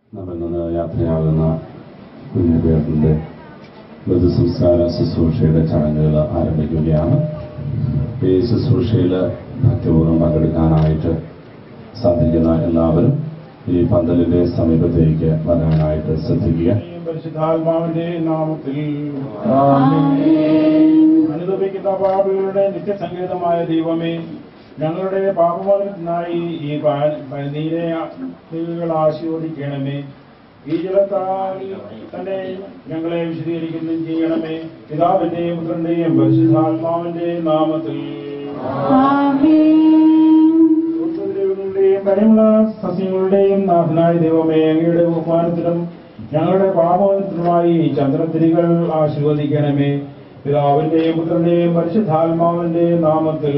നമ്മിൽ നിന്ന് യാത്രയാകുന്ന കുഞ്ഞുപേട്ടൻ്റെ മൃദുസംസ്കാര ശുശ്രൂഷയുടെ ചടങ്ങുകൾ ആരംഭിക്കുകയാണ് ഈ ശുശ്രൂഷയിൽ ഭക്തിപൂർവ്വം പങ്കെടുക്കാനായിട്ട് സാധിക്കുന്ന എല്ലാവരും ഈ പന്തലിന്റെ സമീപത്തേക്ക് വരാനായിട്ട് ശ്രദ്ധിക്കുക പരിശുദ്ധാത്മാവിന്റെ നാമത്തിൽ അനുഭവിക്കുന്ന പാപികളുടെ നിത്യസങ്കേതമായ ദൈവമേ ഞങ്ങളുടെ പാപമോചനത്തിനായി ഈ നീരെ നിങ്ങൾ ആശീർവദിക്കണമേ ഈ ജലത്താൽ തന്നെ ഞങ്ങളെ വിശദീകരിക്കുകയും ചെയ്യണമേ പിതാവിന്റെയും പുത്രന്റെയും പരിശുദ്ധാത്മാവിന്റെ നാമത്തിൽ ദൈവങ്ങളുടെയും കരമുള്ള സസ്യങ്ങളുടെയും നാഥനായ ദൈവമേ അങ്ങയുടെ ബഹുമാനത്തിനും ഞങ്ങളുടെ പാപത്തിനുമായി ചന്ദ്രത്തിരികൾ ആശീർവദിക്കണമേ പിതാവിന്റെയും പുത്രന്റെയും പരിശുദ്ധാത്മാവിന്റെ നാമത്തിൽ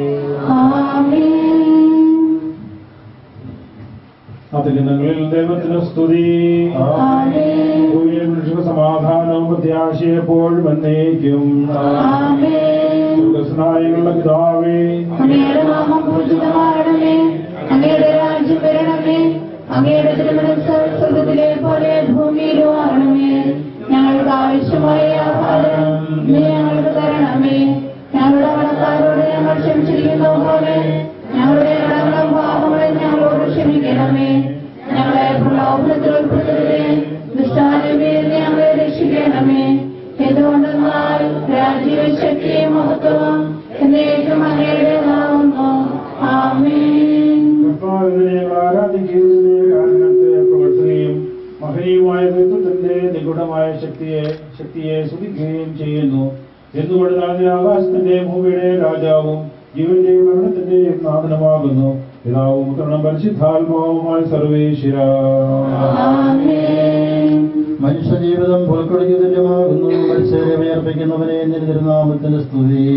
അതിലിനങ്ങളിൽ ദൈവത്തിന് സ്തുതി ഭൂമിയിൽ മനുഷ്യ സമാധാനവും പ്രത്യാശയെപ്പോഴും എന്നേക്കും സ്വർഗസ്നായികളുടെ പിതാവേ അങ്ങയുടെ നാമം പൂജിതമാകണമേ അങ്ങയുടെ രാജ്യം വരണമേ അങ്ങയുടെ തിരുമനസ് സ്വർഗത്തിലെ പോലെ ഭൂമിയിലും ആകണമേ ഞങ്ങൾക്ക് ആവശ്യമായ ആഹാരം ഇന്ന് ഞങ്ങൾക്ക് തരണമേ ഞങ്ങളുടെ കടക്കാരോട് ഞങ്ങൾ ക്ഷമിച്ചിരിക്കുന്ന പോലെ ഞങ്ങളുടെ കടങ്ങളും പാപങ്ങളും ഞങ്ങളോട് ക്ഷമിക്കണമേ ഞങ്ങളെ പ്രലോഭനത്തിൽ ഉൾപ്പെടുത്തരുതേ ദുഷ്ടാനുമേ ഞങ്ങളെ രക്ഷിക്കണമേ എന്തുകൊണ്ടെന്നാൽ രാജ്യവും ശക്തിയും മഹത്വവും എന്നേക്കും അങ്ങയുടേതാവുന്നു ആമേൻ കർത്താവിനെ ആരാധിക്കുകയും കാരണത്തെ പുകഴ്ത്തുകയും മഹനീയമായ ദൈവത്തിന്റെ നിഗൂഢമായ ശക്തിയെ ശക്തിയെ സ്തുതിക്കുകയും ചെയ്യുന്നു എന്തുകൊണ്ടാണ് ആകാശത്തിന്റെ ഭൂമിയുടെ രാജാവും ജീവന്റെയും മരണത്തിന്റെയും നാഥനമാകുന്നു പിതാവും പുത്രനും പരിശുദ്ധാത്മാവുമായ സർവേശ്വര ആമേൻ മനുഷ്യജീവിതം പുൽക്കൊടിക്ക് തുല്യമാകുന്നു മത്സരെ ഉയർപ്പിക്കുന്നവനെ നിന്റെ തിരുനാമത്തിന് സ്തുതി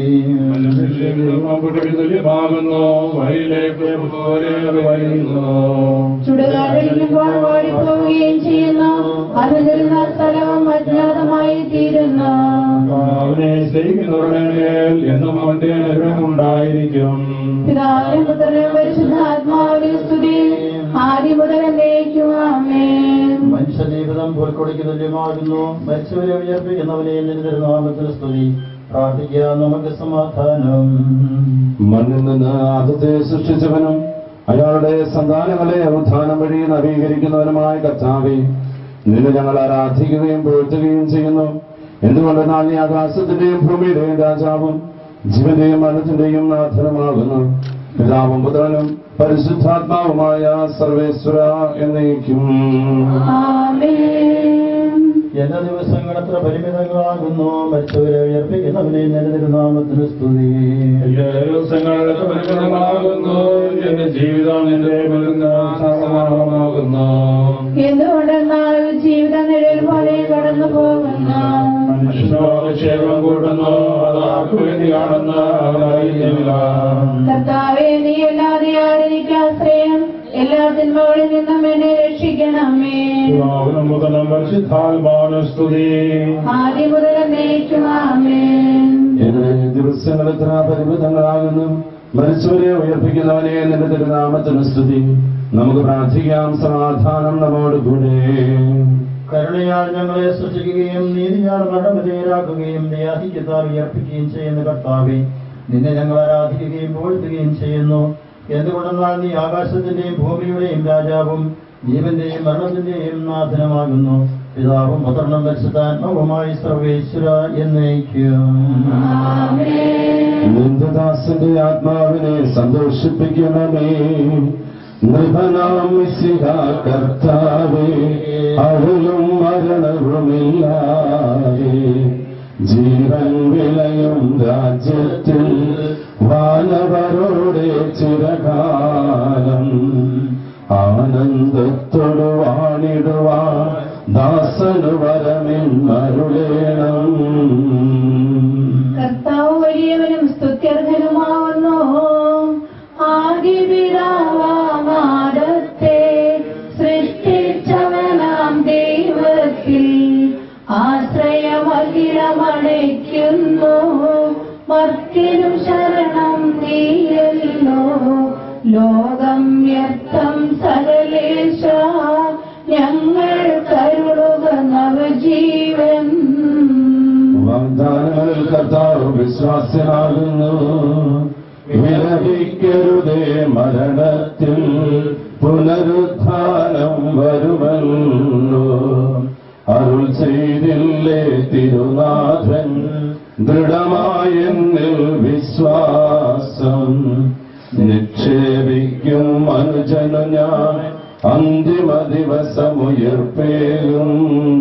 തുല്യമാകുന്നു വഴിയിലേക്ക് പോലെ അത് വരുന്നു ചുടുകാടടിക്കുമ്പോൾ ഓടിപ്പോവുകയും ചെയ്യുന്നു അത് നിരുന്ന സ്ഥലവും അജ്ഞാതമായി തീരുന്നു അവനെ സ്നേഹിക്കുന്നവരുടെ മേൽ എന്നും അവന്റെ അനുഗ്രഹമുണ്ടായിരിക്കും പിതാവിനും പുത്രനും പരിശുദ്ധാത്മാവിനെ സ്തുതി ആദ്യം മുതൽ എന്നേക്കും ആമേൻ മനുഷ്യജീവിതം പുൽക്കൊടിക്ക് തുല്യമാകുന്നു മത്സരെ ഉയർപ്പിക്കുന്നവനെ നിന്റെ തിരുനാമത്തിന് സ്തുതി പ്രാർത്ഥിക്കുക നമുക്ക് സമാധാനം മണ്ണിൽ നിന്ന് ആദത്തെ സൃഷ്ടിച്ചവനും അയാളുടെ സന്താനങ്ങളെ അവധാനം വഴി നവീകരിക്കുന്നവനുമായ കർത്താവെ നിന്നെ ഞങ്ങൾ ആരാധിക്കുകയും പുകഴ്ത്തുകയും ചെയ്യുന്നു എന്തുകൊണ്ടെന്നാൽ നീ ആകാശത്തിന്റെയും ഭൂമിയുടെയും രാജാവും ജീവന്റെയും മരണത്തിന്റെയും നാഥനമാകുന്നു പിതാവും പുത്രനും പരിശുദ്ധാത്മാവുമായ സർവേശ്വര എന്നേക്കും ആമേൻ എന്റെ ദിവസങ്ങൾ എത്ര പരിമിതങ്ങളാകുന്നു മരിച്ചവരെ ഉയർപ്പിക്കുന്നവനെ നിന്റെ തിരുനാമത്തിന് സ്തുതി എന്റെ ദിവസങ്ങൾ പരിമിതമാകുന്നു എന്റെ ജീവിതം എന്റെ സമാനമാകുന്നു എന്തുകൊണ്ടെന്നാൽ ജീവിത നിഴൽ പോലെ കടന്നു പോകുന്നു മനുഷ്യക്ഷേമം കൂട്ടുന്നു അത് ആർക്കു വേണ്ടി കാണുന്ന അറിയില്ല കർത്താവെ നീ അല്ലാതെ ആരെനിക്ക് ആശ്രയം എല്ലാ തിന്മകളിൽ നിന്നും എന്നെ രക്ഷിക്കണമേ മുതലും പരിശുദ്ധാത്മാവിന് സ്തുതി ആദ്യം മുതൽ എന്നേക്കും ആമേൻ എന്റെ ദിവസങ്ങൾ എത്ര പരിമിതങ്ങളാകുന്നു മരിച്ചവരെ ഉയർപ്പിക്കുന്നവനെ നിന്റെ തിരുനാമത്തിന് സ്തുതി നമുക്ക് പ്രാർത്ഥിക്കാം സമാധാനം നമ്മോട് കൂടെ കരുണയാൽ ഞങ്ങളെ സൃഷ്ടിക്കുകയും നീതിയാൽ മരണവിധേയരാക്കുകയും നീ അധികത്താൽ ഉയർപ്പിക്കുകയും ചെയ്യുന്ന കർത്താവെ നിന്നെ ഞങ്ങൾ ആരാധിക്കുകയും പുകഴ്ത്തുകയും ചെയ്യുന്നു എന്തുകൊണ്ടെന്നാൽ നീ ആകാശത്തിന്റെയും ഭൂമിയുടെയും രാജാവും ജീവന്റെയും മരണത്തിന്റെയും നാഥനമാകുന്നു പിതാവും പുത്രനും പരിശുദ്ധാത്മവുമായി സർവേശ്വര എന്നേക്കും ആമേൻ നിന്റെ ദാസന്റെ ആത്മാവിനെ സന്തോഷിപ്പിക്കണമേ നൃപനാം മിശിഹ കർത്താവേ അവളും മരണവുമില്ലാതെ ജീവൻ വിളയും രാജ്യത്തിൽ വാനവരോടെ ചിരകാലം ആനന്ദത്തോടു വാണിടുവാൻ ദാസനു വരമെന്നരുളേണം കർത്താവ് വലിയവനും സ്തുത്യർഹനുമാവുന്നു ആദിപിതാവാമാടത്തെ സൃഷ്ടിച്ചവനാം ദൈവത്തിൽ ആശ്രയമഖിലമണയ്ക്കുന്നു മർത്തിനും ശരണം നീയല്ലോ ലോകം വ്യർത്ഥം സകലേശ ഞങ്ങൾ കർത്താവ് വിശ്വാസനാകുന്നു വിലപിക്കരുതേ മരണത്തിൽ പുനരുത്ഥാനം വരുമല്ലോ അരുൾ ചെയ്തില്ലേ തിരുനാഥൻ ദൃഢമായെന്നിൽ വിശ്വാസം നിക്ഷേപിക്കും അനുജനു ഞാൻ അന്തിമ ദിവസമുയർപ്പേലും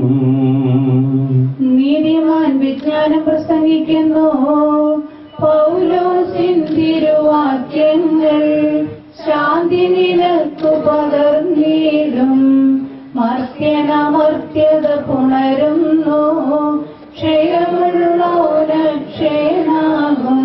നീതിമാൻ വിജ്ഞാനം പ്രസംഗിക്കുന്നു പൗലോസിൻ തിരുവാക്യങ്ങൾ ശാന്തി നിനക്കു പകർന്നിടും മർത്യനമർത്യത പുണരുന്നു ക്ഷയമുള്ളോന ക്ഷയനാകും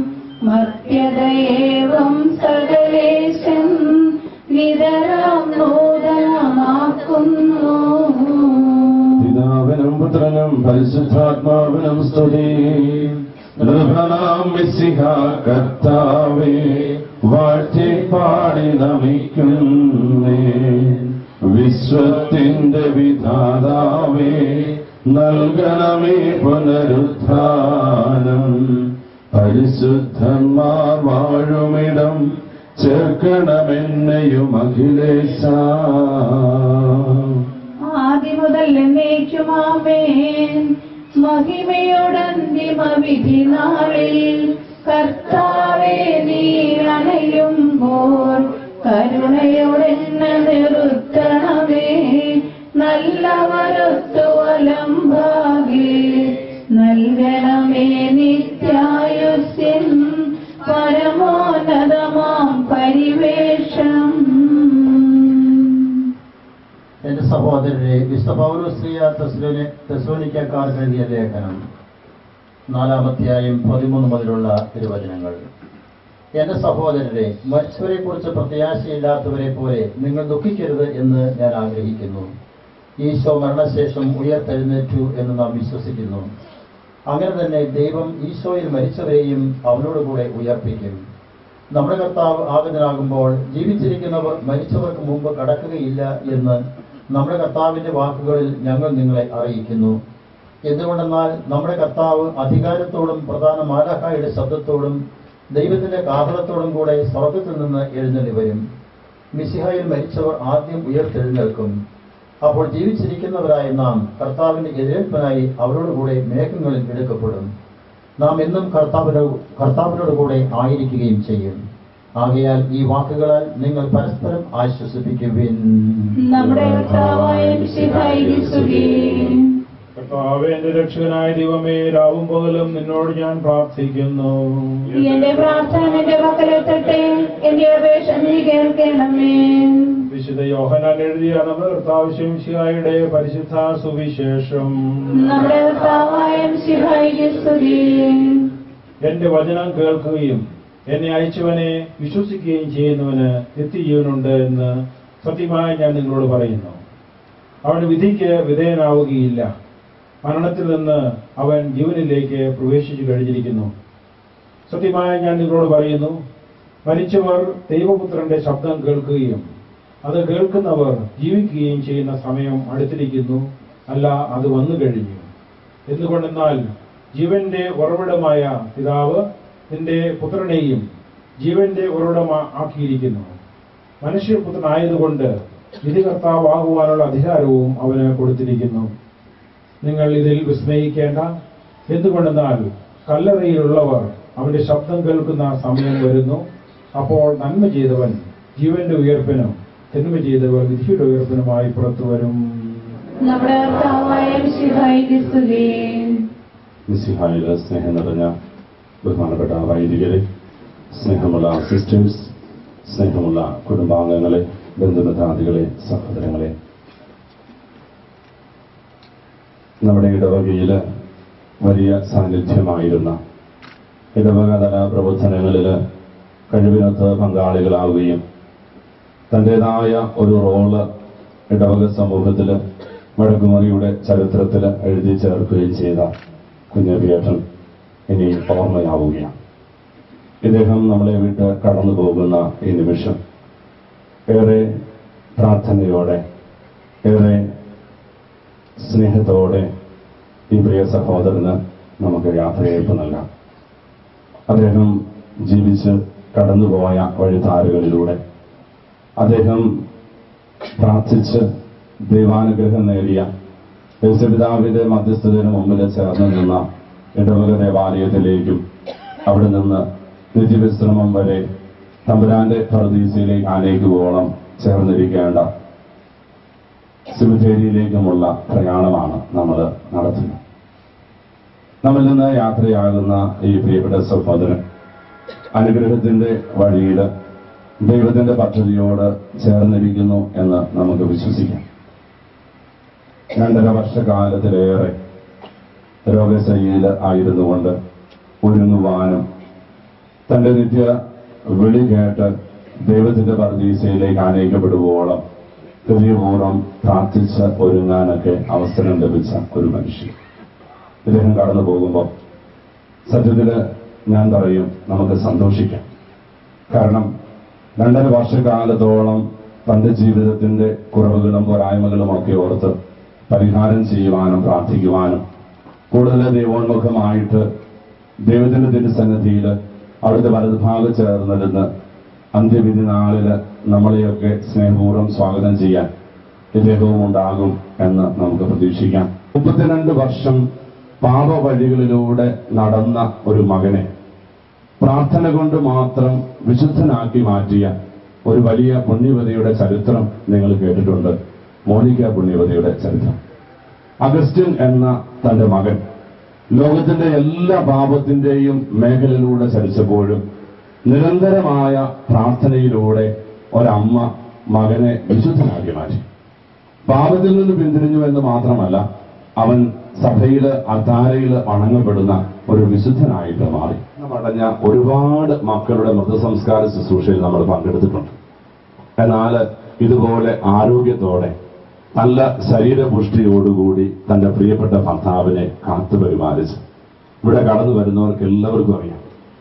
മർത്യതയേവം സകലേശം നിതരാം നൂതനമാക്കുന്നു പിതാവിനും പുത്രനും പരിശുദ്ധാത്മാവിനും സ്തുതി നൃഹനാം മിസ്സിഹ കർത്താവേ വാഴ്ത്തി പാടി നമിക്കുന്നേ വിശ്വത്തിന്റെ വിധാതാവേ നൽകണമേ പുനരുത്ഥാനം പരിശുദ്ധന്മാർ വാഴുമിടം ചേർക്കണമെന്നെയും അഖിലേശ ആദ്യം മുതൽ എന്നേക്കുമാമേൻ മഹിമയോടന്തിമ വിധി നാളിൽ കർത്താവേ നീ അണയുമ്പോൾ കരുണയോടെന്നെ നിർത്തണമേ നല്ലവരൊത്തു വലംഭാഗി നൽകണമേ നിത്യായുസ്യൻ പരമോന്നതമാം പരിവേഷം എന്റെ സഹോദരരെ വിശുദ്ധ പൗലോസ്ലിയ തെസ്ലോനി തെസ്ലോനിക്കാർക്ക് എഴുതിയ ലേഖനം നാലാമധ്യായം പതിമൂന്ന് മുതലുള്ള തിരുവചനങ്ങൾ എന്റെ സഹോദരരെ മരിച്ചവരെ കുറിച്ച് പ്രത്യാശയില്ലാത്തവരെ പോലെ നിങ്ങൾ ദുഃഖിക്കരുത് എന്ന് ഞാൻ ആഗ്രഹിക്കുന്നു ഈശോ മരണശേഷം ഉയർത്തെഴുന്നേറ്റു എന്ന് നാം വിശ്വസിക്കുന്നു അങ്ങനെ തന്നെ ദൈവം ഈശോയിൽ മരിച്ചവരെയും അവനോടുകൂടെ ഉയർപ്പിക്കും നമ്മുടെ കർത്താവ് ആഗതനാകുമ്പോൾ ജീവിച്ചിരിക്കുന്നവർ മരിച്ചവർക്ക് മുമ്പ് കടക്കുകയില്ല എന്ന് നമ്മുടെ കർത്താവിന്റെ വാക്കുകളിൽ ഞങ്ങൾ നിങ്ങളെ അറിയിക്കുന്നു എന്തുകൊണ്ടെന്നാൽ നമ്മുടെ കർത്താവ് അധികാരത്തോടും പ്രധാന മാലാഖായുടെ ശബ്ദത്തോടും ദൈവത്തിന്റെ കാഹളത്തോടും കൂടെ സ്വർഗത്തിൽ നിന്ന് എഴുന്നള്ളി വരും മിസിഹായിൽ മരിച്ചവർ ആദ്യം ഉയർത്തെഴുന്നേൽക്കും അപ്പോൾ ജീവിച്ചിരിക്കുന്നവരായ നാം കർത്താവിന്റെ എതിരേൽപ്പിനായി അവരോടുകൂടെ മേഘങ്ങളിൽ എടുക്കപ്പെടും നാം എന്നും കർത്താവിനോ കർത്താവിനോട് കൂടെ ആയിരിക്കുകയും ചെയ്യും ആകയാൽ ഈ വാക്കുകളാൽ നിങ്ങൾ പരസ്പരം ആശ്വസിപ്പിക്കുവിൻ നമ്മുടെ കർത്താവായ മിശിഹായിക്ക് സ്തുതി കർത്താവേ എന്റെ രക്ഷകനായ ദൈവമേ രാവും പകലും നിന്നോട് ഞാൻ പ്രാർത്ഥിക്കുന്നു എന്റെ പ്രാർത്ഥന എന്റെ പക്കലെത്തട്ടെ എന്റെ അപേക്ഷ നീ കേൾക്കണമേ വിശുദ്ധ യോഹനാൻ എഴുതിയ നമ്മുടെ കർത്താവ് ശംശിയായുടെ പരിശുദ്ധ സുവിശേഷം നമ്മുടെ കർത്താവായ മിശിഹായിക്ക് സ്തുതി എന്റെ വചനം കേൾക്കുകയും എന്നെ അയച്ചവനെ വിശ്വസിക്കുകയും ചെയ്യുന്നവന് നിത്യജീവനുണ്ട് എന്ന് സത്യമായി ഞാൻ നിങ്ങളോട് പറയുന്നു അവൻ വിധിക്ക് വിധേയനാവുകയില്ല മരണത്തിൽ നിന്ന് അവൻ ജീവനിലേക്ക് പ്രവേശിച്ചു കഴിഞ്ഞിരിക്കുന്നു സത്യമായി ഞാൻ നിങ്ങളോട് പറയുന്നു മരിച്ചവർ ദൈവപുത്രന്റെ ശബ്ദം കേൾക്കുകയും അത് കേൾക്കുന്നവർ ജീവിക്കുകയും ചെയ്യുന്ന സമയം അടുത്തിരിക്കുന്നു അല്ല അത് വന്നു കഴിഞ്ഞു എന്തുകൊണ്ടെന്നാൽ ജീവന്റെ ഉറവിടമായ പിതാവ് നിന്റെ പുത്രനെയും ജീവന്റെ ഉറവിടം ആക്കിയിരിക്കുന്നു മനുഷ്യപുത്രനായതുകൊണ്ട് വിധികർത്താവാകുവാനുള്ള അധികാരവും അവന് കൊടുത്തിരിക്കുന്നു നിങ്ങൾ ഇതിൽ വിസ്മയിക്കേണ്ട എന്തുകൊണ്ടെന്നാൽ കല്ലറയിലുള്ളവർ അവന്റെ ശബ്ദം കേൾക്കുന്ന സമയം വരുന്നു അപ്പോൾ നന്മ ചെയ്തവൻ ജീവന്റെ ഉയർപ്പിനും തിന്മ ചെയ്തവർ വിധിയുടെ ഉയർപ്പിനുമായി പുറത്തു വരും നമ്മുടെ കർത്താവായ മിശിഹായിക്ക് സ്തുതി മിസിഹായിലെ സ്നേഹം നിറഞ്ഞ ബഹുമാനപ്പെട്ട വൈദികരെ സ്നേഹമുള്ള സിസ്റ്റേഴ്സ് സ്നേഹമുള്ള കുടുംബാംഗങ്ങളെ ബന്ധുമിത്രാദികളെ സഹോദരങ്ങളെ നമ്മുടെ ഇടവകയിൽ വലിയ സാന്നിധ്യമായിരുന്ന ഇടവക തല പ്രവർത്തനങ്ങളിൽ കഴിവിനൊത്ത് പങ്കാളികളാവുകയും തൻ്റെതായ ഒരു റോള് ഇടവക സമൂഹത്തിൽ വടക്കുമറിയുടെ ചരിത്രത്തിൽ എഴുതി ചേർക്കുകയും ചെയ്ത കുഞ്ഞബിയേട്ടൻ ഇനി ഓർമ്മയാവുകയാണ് ഇദ്ദേഹം നമ്മളെ വിട്ട് കടന്നു പോകുന്ന ഈ നിമിഷം ഏറെ പ്രാർത്ഥനയോടെ ഏറെ സ്നേഹത്തോടെ ഈ പ്രിയ സഹോദരന് നമുക്ക് യാത്രയയപ്പ് നൽകാം അദ്ദേഹം ജീവിച്ച് കടന്നുപോയ വഴിത്താരുകളിലൂടെ അദ്ദേഹം പ്രാർത്ഥിച്ച് ദൈവാനുഗ്രഹം നേടിയ യേശുപിതാവിന്റെ മധ്യസ്ഥതയുടെ മുമ്പിൽ ചേർന്ന് നിന്ന ഇടവക ദേവാലയത്തിലേക്കും അവിടെ നിന്ന് നിത്യവിശ്രമം വരെ തമ്പുരാന്റെ പ്രതീസയിലേക്ക് ആനയിക്കുവോളം ചേർന്നിരിക്കേണ്ട സിമിത്തേരിയിലേക്കുമുള്ള പ്രയാണമാണ് നമ്മൾ നടത്തുന്നത് നമ്മിൽ നിന്ന് യാത്രയാകുന്ന ഈ പ്രിയപ്പെട്ട സഹോദരൻ അനുഗ്രഹത്തിന്റെ വഴിയിൽ ദൈവത്തിന്റെ പദ്ധതിയോട് ചേർന്നിരിക്കുന്നു എന്ന് നമുക്ക് വിശ്വസിക്കാം രണ്ടര വർഷകാലത്തിലേറെ രോഗശയ്യയിൽ ആയിരുന്നുകൊണ്ട് ഒരുങ്ങുവാനും തന്റെ നിത്യ വിളി കേട്ട് ദൈവത്തിന്റെ പർദീസയിലേക്ക് ആനയിക്കപ്പെടുവോളം ഹൃദയപൂർവ്വം പ്രാർത്ഥിച്ച് ഒരുങ്ങാനൊക്കെ അവസരം ലഭിച്ച ഒരു മനുഷ്യൻ ഇദ്ദേഹം കടന്നു പോകുമ്പോൾ സത്യത്തില് ഞാൻ പറയും നമുക്ക് സന്തോഷിക്കാം കാരണം രണ്ടര വർഷക്കാലത്തോളം തന്റെ ജീവിതത്തിന്റെ കുറവുകളും പോരായ്മകളും ഒക്കെ ഓർത്ത് പരിഹാരം ചെയ്യുവാനും പ്രാർത്ഥിക്കുവാനും കൂടുതൽ ദൈവോന്മുഖമായിട്ട് ദൈവത്തിന്റെ തിരുസന്നിധിയിൽ അവിടുത്തെ വലതുഭാഗം ചേർന്നിരുന്ന് അന്ത്യവിധി നാളില് നമ്മളെയൊക്കെ സ്നേഹപൂർവ്വം സ്വാഗതം ചെയ്യാൻ ഇദ്ദേഹവും ഉണ്ടാകും എന്ന് നമുക്ക് പ്രതീക്ഷിക്കാം മുപ്പത്തിരണ്ട് വർഷം പാപവഴികളിലൂടെ നടന്ന ഒരു മകനെ പ്രാർത്ഥന കൊണ്ട് മാത്രം വിശുദ്ധനാക്കി മാറ്റിയ ഒരു വലിയ പുണ്യവതിയുടെ ചരിത്രം നിങ്ങൾ കേട്ടിട്ടുണ്ട് മോനിക്ക പുണ്യവതിയുടെ ചരിത്രം അഗസ്റ്റിൻ എന്ന തന്റെ മകൻ ലോകത്തിന്റെ എല്ലാ പാപത്തിന്റെയും മേഖലയിലൂടെ ചലിച്ചപ്പോഴും നിരന്തരമായ പ്രാർത്ഥനയിലൂടെ ഒരമ്മ മകനെ വിശുദ്ധനാക്കി മാറ്റി പാപത്തിൽ നിന്ന് പിന്തിരിഞ്ഞു എന്ന് മാത്രമല്ല അവൻ സഭയില് അധാരയില് വണങ്ങപ്പെടുന്ന ഒരു വിശുദ്ധനായിട്ട് മാറി അടഞ്ഞ ഒരുപാട് മക്കളുടെ മൃതസംസ്കാര ശുശ്രൂഷയിൽ നമ്മൾ പങ്കെടുത്തിട്ടുണ്ട് എന്നാൽ ഇതുപോലെ ആരോഗ്യത്തോടെ നല്ല ശരീരപുഷ്ടിയോടുകൂടി തന്റെ പ്രിയപ്പെട്ട ഭർത്താവിനെ കാത്തു പരിപാലിച്ച് ഇവിടെ കടന്നു വരുന്നവർക്ക് എല്ലാവർക്കും അറിയാം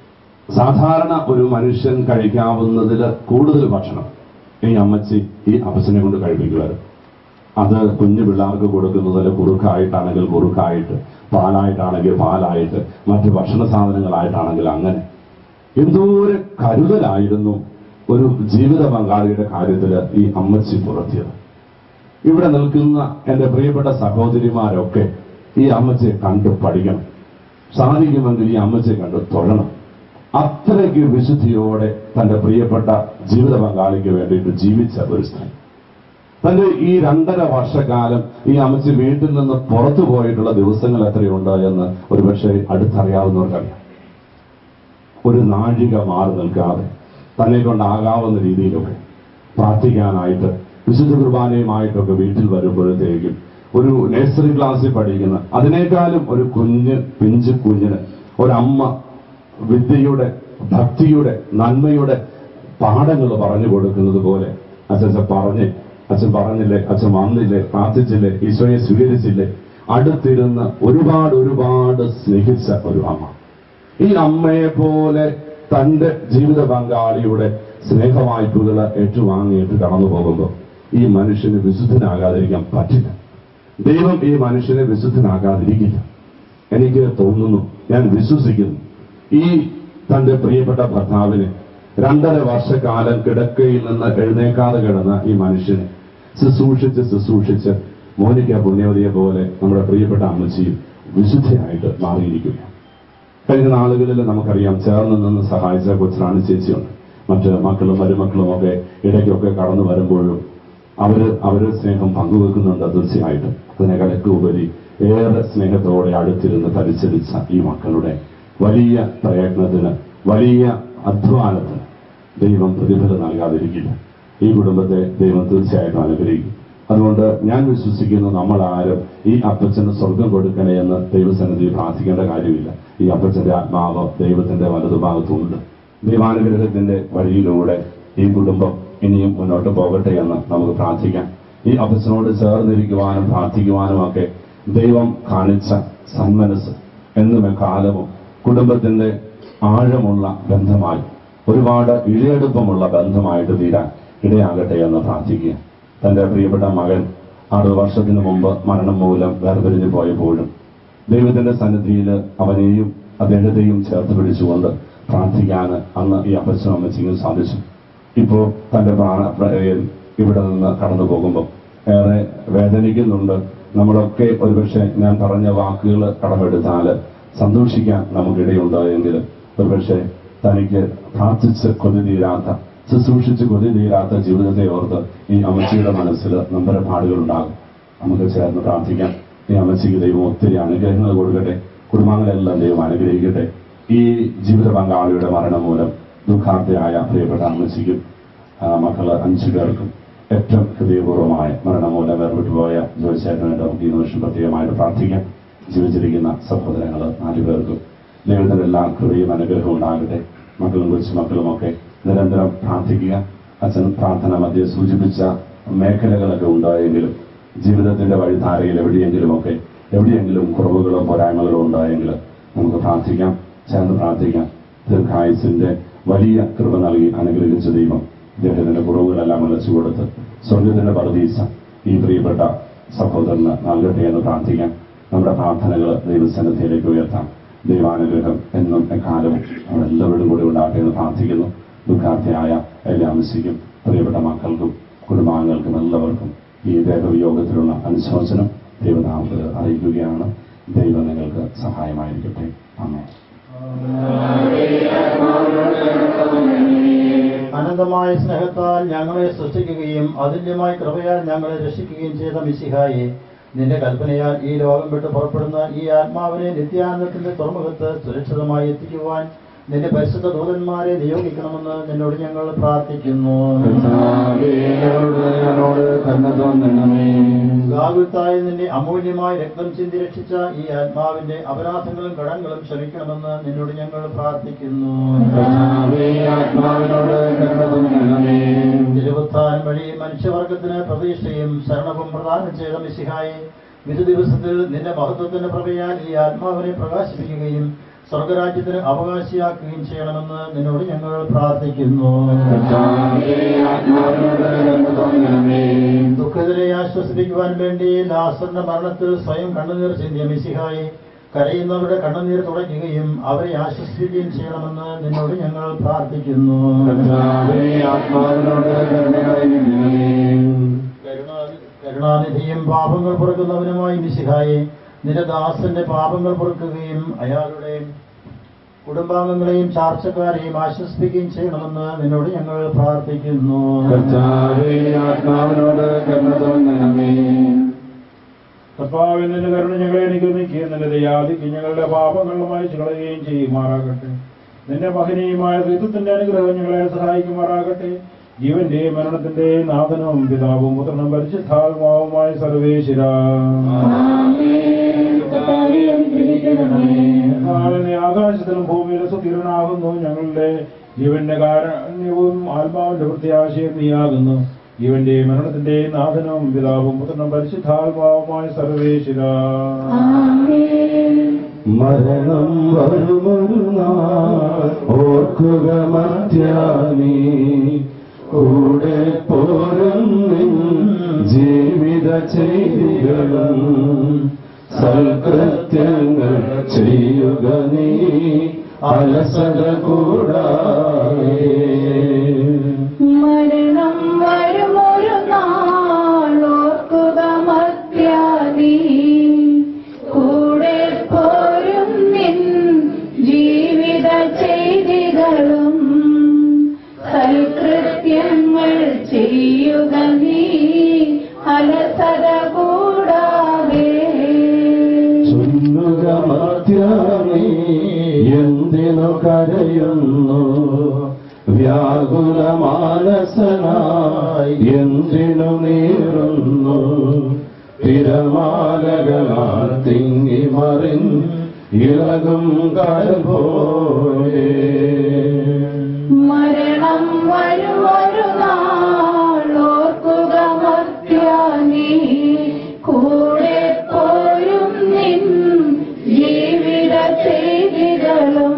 സാധാരണ ഒരു മനുഷ്യൻ കഴിക്കാവുന്നതിൽ കൂടുതൽ ഭക്ഷണം ഈ അമ്മച്ചി ഈ അപ്പച്ചനെ കൊണ്ട് കഴിപ്പിക്കുമായിരുന്നു അത് കുഞ്ഞു പിള്ളേർക്ക് കൊടുക്കുന്നതിൽ കുറുക്കായിട്ടാണെങ്കിൽ കുറുക്കായിട്ട് പാലായിട്ടാണെങ്കിൽ പാലായിട്ട് മറ്റ് ഭക്ഷണ സാധനങ്ങളായിട്ടാണെങ്കിൽ അങ്ങനെ എന്തോരം കരുതലായിരുന്നു ഒരു ജീവിത പങ്കാളിയുടെ കാര്യത്തിൽ ഈ അമ്മച്ചി പുറത്തിയത് ഇവിടെ നിൽക്കുന്ന എന്റെ പ്രിയപ്പെട്ട സഹോദരിമാരൊക്കെ ഈ അമ്മച്ചിയെ കണ്ടു പഠിക്കണം സാധിക്കുമെങ്കിൽ ഈ അമ്മച്ചിയെ കണ്ട് തൊഴണം അത്രയ്ക്ക് വിശുദ്ധിയോടെ തന്റെ പ്രിയപ്പെട്ട ജീവിത പങ്കാളിക്ക് വേണ്ടിയിട്ട് ജീവിച്ച ഒരു സ്ത്രീ തന്റെ ഈ രണ്ടര വർഷക്കാലം ഈ അമ്മച്ചി വീട്ടിൽ നിന്ന് പുറത്തു പോയിട്ടുള്ള ദിവസങ്ങൾ എത്രയുണ്ട് എന്ന് ഒരുപക്ഷെ അടുത്തറിയാവുന്നവർക്കറിയാം ഒരു നാഴിക മാറി നിൽക്കാതെ തന്നെ കൊണ്ടാകാവുന്ന രീതിയിലൊക്കെ പ്രാർത്ഥിക്കാനായിട്ട് വിശുദ്ധ കുർബാനയുമായിട്ടൊക്കെ വീട്ടിൽ വരുമ്പോഴത്തേക്കും ഒരു നഴ്സറി ക്ലാസ്സിൽ പഠിക്കുന്ന അതിനേക്കാളും ഒരു കുഞ്ഞ് പിഞ്ച് കുഞ്ഞിന് ഒരമ്മ വിദ്യയുടെ ഭക്തിയുടെ നന്മയുടെ പാഠങ്ങൾ പറഞ്ഞു കൊടുക്കുന്നത് പോലെ അച്ഛൻ പറഞ്ഞ് അച്ഛൻ പറഞ്ഞില്ലേ അച്ഛൻ വന്നില്ലേ പ്രാർത്ഥിച്ചില്ലേ ഈശോയെ സ്വീകരിച്ചില്ലേ അടുത്തിരുന്ന് ഒരുപാട് ഒരുപാട് സ്നേഹിച്ച ഒരു അമ്മ ഈ അമ്മയെ പോലെ തന്റെ ജീവിത പങ്കാളിയുടെ സ്നേഹവായ്പകൾ ഏറ്റുവാങ്ങിയിട്ട് കടന്നു പോകുമ്പോൾ ഈ മനുഷ്യന് വിശുദ്ധനാകാതിരിക്കാൻ പറ്റില്ല ദൈവം ഈ മനുഷ്യനെ വിശുദ്ധനാകാതിരിക്കില്ല എനിക്ക് തോന്നുന്നു ഞാൻ വിശ്വസിക്കുന്നു ഈ തന്റെ പ്രിയപ്പെട്ട ഭർത്താവിനെ രണ്ടര വർഷക്കാലം കിടക്കയിൽ നിന്ന് എഴുന്നേക്കാതെ കിടന്ന ഈ മനുഷ്യനെ ശുശ്രൂഷിച്ച് ശുശ്രൂഷിച്ച് മോനിക്ക പുണ്യവതിയെ പോലെ നമ്മുടെ പ്രിയപ്പെട്ട അമ്മച്ചിയും വിശുദ്ധയായിട്ട് മാറിയിരിക്കുക കഴിഞ്ഞ നാളുകളിൽ നമുക്കറിയാം ചേർന്ന് നിന്ന് സഹായിച്ച കൊച്ചിറാണി ചേച്ചിയുണ്ട് മറ്റ് മക്കളും മരുമക്കളും ഒക്കെ ഇടയ്ക്കൊക്കെ കടന്നു വരുമ്പോഴും അവര് അവര് സ്നേഹം പങ്കുവെക്കുന്നുണ്ട് തീർച്ചയായിട്ടും അതിനേക്കാളൊക്കെ ഉപരി ഏറെ സ്നേഹത്തോടെ അടുത്തിരുന്ന് പരിചരിച്ച ഈ മക്കളുടെ വലിയ പ്രയത്നത്തിന് വലിയ അധ്വാനത്തിന് ദൈവം പ്രതിഫലം നൽകാതിരിക്കില്ല ഈ കുടുംബത്തെ ദൈവം തീർച്ചയായിട്ടും അനുഗ്രഹിക്കും അതുകൊണ്ട് ഞാൻ വിശ്വസിക്കുന്നു നമ്മൾ ആരും ഈ അപ്പച്ചന് സ്വർഗം കൊടുക്കണേ എന്ന് ദൈവസന്നിധി പ്രാർത്ഥിക്കേണ്ട കാര്യമില്ല ഈ അപ്പച്ചന്റെ ആത്മാവ് ദൈവത്തിന്റെ വലതുഭാഗത്തുണ്ട് ദൈവാനുഗ്രഹത്തിന്റെ വഴിയിലൂടെ ഈ കുടുംബം ഇനിയും മുന്നോട്ട് പോകട്ടെ എന്ന് നമുക്ക് പ്രാർത്ഥിക്കാം ഈ അപ്പച്ചനോട് ചേർന്നിരിക്കുവാനും പ്രാർത്ഥിക്കുവാനും ഒക്കെ ദൈവം കാണിച്ച സന്മനസ് എന്നും കാലവും കുടുംബത്തിന്റെ ആഴമുള്ള ബന്ധമായി ഒരുപാട് ഇഴയെടുപ്പമുള്ള ബന്ധമായിട്ട് തീരാൻ ഇടയാകട്ടെ എന്ന് പ്രാർത്ഥിക്കുക തന്റെ പ്രിയപ്പെട്ട മകൻ അറുപത് വർഷത്തിന് മുമ്പ് മരണം മൂലം വേർപിരിഞ്ഞു പോയപ്പോഴും ദൈവത്തിന്റെ സന്നിധിയിൽ അവനെയും അദ്ദേഹത്തെയും ചേർത്ത് പിടിച്ചുകൊണ്ട് പ്രാർത്ഥിക്കാൻ അന്ന് ഈ അപ്പച്ചനും അമ്മച്ചിക്കും സാധിച്ചു ഇപ്പോ തന്റെ പ്രാണ പ്ര- ഇവിടെ നിന്ന് കടന്നു പോകുമ്പോൾ ഏറെ വേദനിക്കുന്നുണ്ട് നമ്മളൊക്കെ ഒരുപക്ഷെ ഞാൻ പറഞ്ഞ വാക്കുകൾ കടമെടുത്താല് സന്തോഷിക്കാൻ നമുക്കിടയുണ്ടായെങ്കിൽ ഒരുപക്ഷെ തനിക്ക് പ്രാർത്ഥിച്ച് കൊതി തീരാത്ത ശുശ്രൂഷിച്ച് കൊതി തീരാത്ത ജീവിതത്തെ ഓർത്ത് ഈ അമ്മച്ചിയുടെ മനസ്സിൽ നമ്പരപാടുകൾ ഉണ്ടാകും നമുക്ക് ചേർന്ന് പ്രാർത്ഥിക്കാം ഈ അമ്മച്ചിക്ക് ദൈവം ഒത്തിരി അനുഗ്രഹങ്ങൾ കൊടുക്കട്ടെ കുടുംബങ്ങളെല്ലാം ദൈവം അനുഗ്രഹിക്കട്ടെ ഈ ജീവിത പങ്കാളിയുടെ മരണം മൂലം ദുഃഖാർത്ഥയായ പ്രിയപ്പെട്ട അമ്മച്ചിക്കും ആ, മക്കള് അഞ്ചു പേർക്കും ഏറ്റവും ഹൃദയപൂർവ്വമായ മരണം മൂലം വേർപെട്ടുപോയ ജോലിച്ചേട്ടനായിട്ട് നമുക്ക് ഈ നിമിഷം പ്രത്യേകമായിട്ട് പ്രാർത്ഥിക്കാം ജീവിച്ചിരിക്കുന്ന സഹോദരങ്ങൾ നാലു പേർക്കും ദൈവത്തിന്റെ എല്ലാ കൃപയും അനുഗ്രഹവും ഉണ്ടാകട്ടെ മക്കളും കൊച്ചുമക്കളും ഒക്കെ നിരന്തരം പ്രാർത്ഥിക്കുക അച്ഛൻ പ്രാർത്ഥന മധ്യ സൂചിപ്പിച്ച മേഖലകളൊക്കെ ഉണ്ടായെങ്കിലും ജീവിതത്തിന്റെ വഴിധാരയിൽ എവിടെയെങ്കിലുമൊക്കെ എവിടെയെങ്കിലും കുറവുകളോ പോരായ്മകളോ ഉണ്ടായെങ്കിൽ നമുക്ക് പ്രാർത്ഥിക്കാം ചേർന്ന് പ്രാർത്ഥിക്കാം ദീർഘായുസിന്റെ വലിയ കൃപ നൽകി അനുഗ്രഹിച്ച ദൈവം ഇദ്ദേഹത്തിന്റെ കുറവുകളെല്ലാം വിളിച്ചു കൊടുത്ത് സ്വർഗത്തിന്റെ പർദീസ ഈ പ്രിയപ്പെട്ട സഹോദരന് നൽകട്ടെ എന്ന് പ്രാർത്ഥിക്കാം നമ്മുടെ പ്രാർത്ഥനകൾ ദൈവസന്നിധിയിലേക്ക് ഉയർത്താം ദൈവാനുഗ്രഹം എന്നും എക്കാലവും നമ്മളെല്ലാവരും കൂടി ഉണ്ടാകട്ടെ എന്ന് പ്രാർത്ഥിക്കുന്നു ദുഃഖാർത്ഥിയായ എല്ലാ അംശിക്കും പ്രിയപ്പെട്ട മക്കൾക്കും കുടുംബാംഗങ്ങൾക്കും എല്ലാവർക്കും ഈ ദേഹവിയോഗത്തിലുള്ള അനുശോചനം ദൈവനാമത്തിൽ അറിയിക്കുകയാണ് ദൈവം നിങ്ങൾക്ക് സഹായമായിരിക്കട്ടെ അമ്മേ അനന്തമായ സ്നേഹത്താൽ ഞങ്ങളെ സൃഷ്ടിക്കുകയും അതുല്യമായ കൃപയാൽ ഞങ്ങളെ രക്ഷിക്കുകയും ചെയ്ത മിശിഹായെ നിന്റെ കൽപ്പനയാൽ ഈ ലോകം വിട്ട് പുറപ്പെടുന്ന ഈ ആത്മാവിനെ നിത്യാനന്ദത്തിന്റെ തുറമുഖത്ത് സുരക്ഷിതമായി എത്തിക്കുവാൻ നിന്റെ പരിശുദ്ധ ദൂതന്മാരെ നിയോഗിക്കണമെന്ന് നിന്നോട് ഞങ്ങൾ പ്രാർത്ഥിക്കുന്നു ഗാകുത്തായി നിന്റെ അമൂല്യമായ രക്തം ചിന്തി രക്ഷിച്ച ഈ ആത്മാവിന്റെ അപരാധങ്ങളും കടങ്ങളും ക്ഷമിക്കണമെന്ന് നിന്നോട് ഞങ്ങൾ പ്രാർത്ഥിക്കുന്നു തിരുവുത്താൻ വഴി മനുഷ്യവർഗത്തിന് പ്രതീക്ഷയും ശരണവും പ്രദാനം ചെയ്ത മിശിഹായി വിധു ദിവസത്തിൽ നിന്റെ മഹത്വത്തിന്റെ പ്രഭയാൽ ഈ ആത്മാവിനെ പ്രകാശിപ്പിക്കുകയും സ്വർഗരാജ്യത്തിന് അവകാശിയാക്കുകയും ചെയ്യണമെന്ന് നിന്നോട് ഞങ്ങൾ പ്രാർത്ഥിക്കുന്നു ദുഃഖിതരെ ആശ്വസിപ്പിക്കുവാൻ വേണ്ടി ലാസറിന്റെ മരണത്തിൽ സ്വയം കണ്ണുനീർ ചിന്തിയ മിശിഹായി കരയുന്നവരുടെ കണ്ണുനീർ തുടയ്ക്കുകയും അവരെ ആശ്വസിപ്പിക്കുകയും ചെയ്യണമെന്ന് നിന്നോട് ഞങ്ങൾ പ്രാർത്ഥിക്കുന്നു കരുണാ- കരുണാനിധിയും പാപങ്ങൾ പൊറുക്കുന്നവനുമായി മിശിഹായെ നിന്റെ ദാസന്റെ പാപങ്ങൾ പൊറുക്കുകയും അയാളുടെ കുടുംബാംഗങ്ങളെയും ചാർച്ചക്കാരെയും ആശ്വസിപ്പിക്കുകയും ചെയ്യണമെന്ന് നിന്നോട് ഞങ്ങൾ പ്രാർത്ഥിക്കുന്നു ആത്മാവിനോട് കരുണ തോന്നണമേ കർത്താവിന്റെ കരുണ ഞങ്ങളെ അനുഗ്രഹിക്കുകയും നിന്റെ ദയാദിക്ക് ഞങ്ങളുടെ പാപങ്ങളുമായി കളയുകയും ചെയ്യുമാറാകട്ടെ നിന്റെ മഹനീയമായ ദൈവത്തിന്റെ അനുഗ്രഹം ഞങ്ങളെ സഹായിക്കുമാറാകട്ടെ ജീവന്റെയും മരണത്തിന്റെയും നാഥനും പിതാവും പുത്രനും പരിശുദ്ധാത്മാവുമായ സർവേശ്വര നാളിനെ ആകാശത്തിലും ഭൂമിയിലും സുസ്ഥിരനാകുന്നു ഞങ്ങളുടെ ജീവന്റെ കാരണവും ആത്മാവിന്റെ പ്രത്യാശയും നീയാകുന്നു ജീവന്റെ മരണത്തിന്റെ നാഥനും പിതാവും പുത്രനും പരിശുദ്ധാത്മാവുമായ സർവേശ്വര മരണം വരുമൊരു നാൾ ഓർക്കുക മത്യാനി കൂടെ പോരും നിൻ ജീവിത ചെയ്തികളും സൽകൃത്യങ്ങൾ ചെയ്യുക നീ അലസത കൂടാതെ മരണം വരുമൊരു നാളോർക്കുക മത്യാദി കൂടെ പോരും നിൻ ജീവിത ചെയ്തികളും സൽകൃത്യങ്ങൾ ചെയ്യുക നീ അലസത കൂടാതെ ചൊല്ലുക മത്യാനി എന്തിനു കരയുന്നു വ്യാകുല മാനസനായി എന്തിനു നീറുന്നു തിരമാലകളാൽ തിങ്ങി മറിൻ ഇളകും കരപോലെ മരണം വരുമൊരു നാളോർക്കുക മത്യാനി കൂടെ പോരും നിൻ ജീവിത ചെയ്തികളും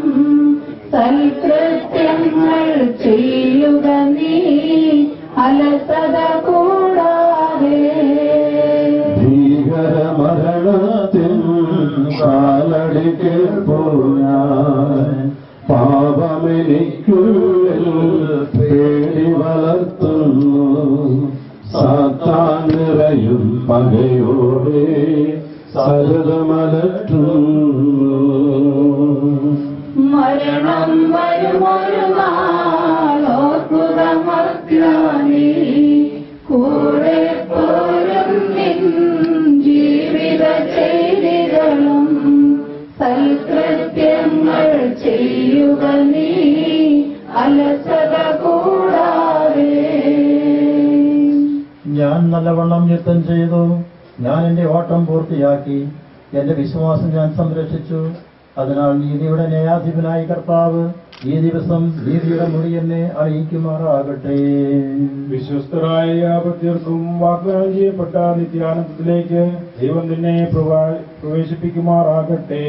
സൽകൃത്യങ്ങൾ ചെയ്യുക നീ അലസത കൂടാതെ ഭീകര മരണത്തിൻ കാലടി കേൾപ്പൂ ഞാൻ പാപമെനിക്കുള്ളിൽ പേടി വളർത്തുന്നു സാത്താൻ നിറയും പകയോടെ സരതമലറ്റുന്നു മരണം വരുമൊരു നാളോർക്കുക മർത്യാനി കൂടെ പോരും നിൻ ജീവിത ചെയ്തികളും സൽകൃത്യങ്ങൾ ചെയ്യുക നീ അലസത കൂടാതെ ഞാൻ നല്ലവണ്ണം യുദ്ധം ചെയ്തു ഞാൻ എന്റെ ഓട്ടം പൂർത്തിയാക്കി എന്റെ വിശ്വാസം ഞാൻ സംരക്ഷിച്ചു അതിനാൽ നീതിയുടെ ന്യായാധിപനായി കർത്താവ് ഈ ദിവസം നീതിയുടെ മൊഴി എന്നെ അറിയിക്കുമാറാകട്ടെ വിശ്വസ്തരായ യാപത്യർക്കും വാഗ്ദാനം ചെയ്യപ്പെട്ട നിത്യാനന്ദത്തിലേക്ക് ദൈവം നിന്നെ പ്രവാ- പ്രവേശിപ്പിക്കുമാറാകട്ടെ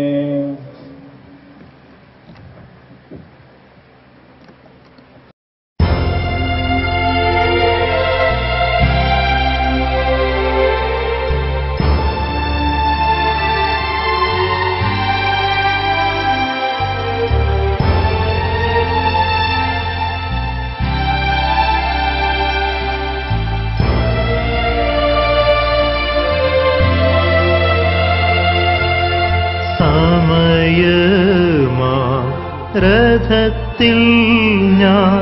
സമയമാ രഥത്തിൽ ഞാൻ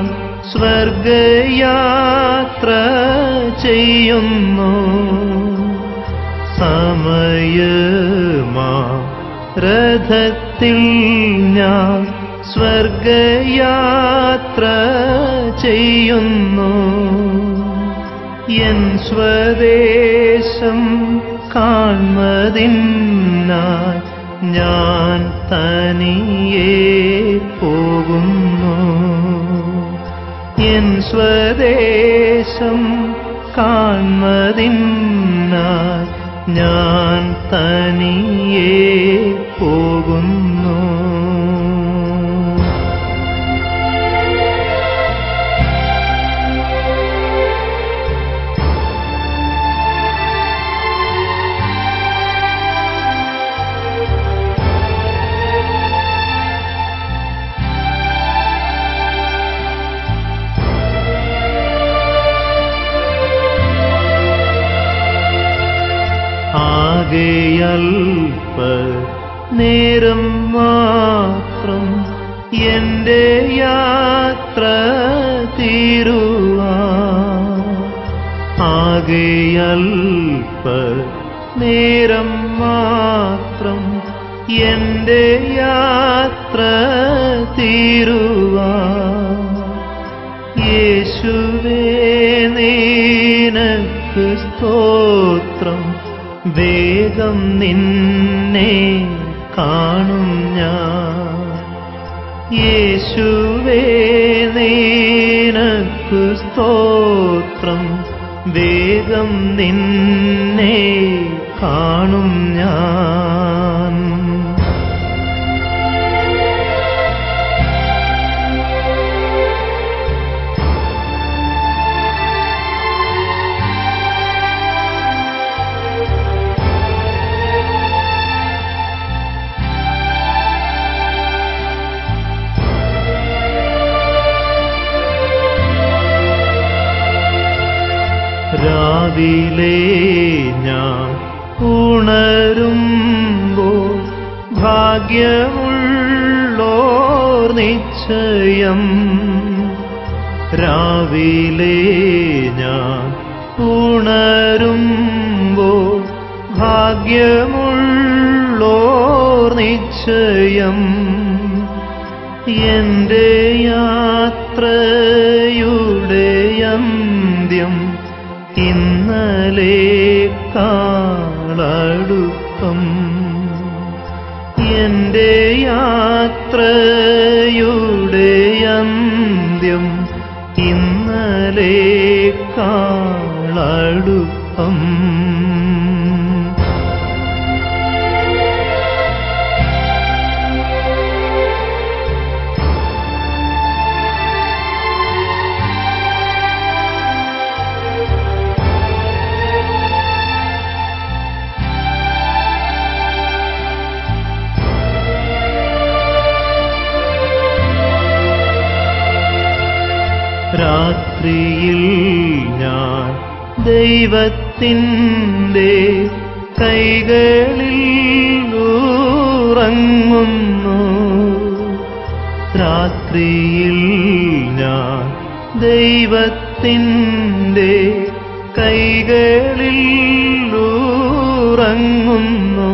സ്വർഗയാത്ര ചെയ്യുന്നു സമയമാ രഥത്തിൽ ഞാൻ സ്വർഗയാത്ര ചെയ്യുന്നു എൻ സ്വദേശം കാൺമതിനായി ഞാൻ തനിയെ പോകുന്നു എൻ സ്വദേശം കാൺമതിനായി ഞാൻ തനിയെ പോകുന്നു ആകെയൽപ്പ നേരം മാത്രം എന്റെ യാത്ര തീരുവാ ആകെയൽപ്പ നേരം മാത്രം എന്റെ യാത്ര തീരുവാ യേശുവേ നീനക്ക് സ്തോത്രം വേഗം നിന്നെ കാണും ഞാൻ യേശുവേ നീനക്ക് സ്തോത്രം വേഗം നിന്നെ കാണും ഞാൻ രാവിലെ ഞാൻ ഉണരുമ്പോൾ ഭാഗ്യമുള്ളോർ നിശ്ചയം രാവിലെ ഞാൻ ഉണരുമ്പോൾ ഭാഗ്യമുള്ളോർ നിശ്ചയം എന്റെ യാത്രയുടെ അന്ത്യം ഇന്നലെ കാളടുക്കം എന്റെ യാത്രയുടെ അന്ത്യം ഇന്നലെ കാളടുക്കം രാത്രിയിൽ ഞാൻ ദൈവത്തിൻ്റെ കൈകളിൽ ഉറങ്ങുന്നു രാത്രിയിൽ ഞാൻ ദൈവത്തിൻ്റെ കൈകളിൽ ഉറങ്ങുന്നു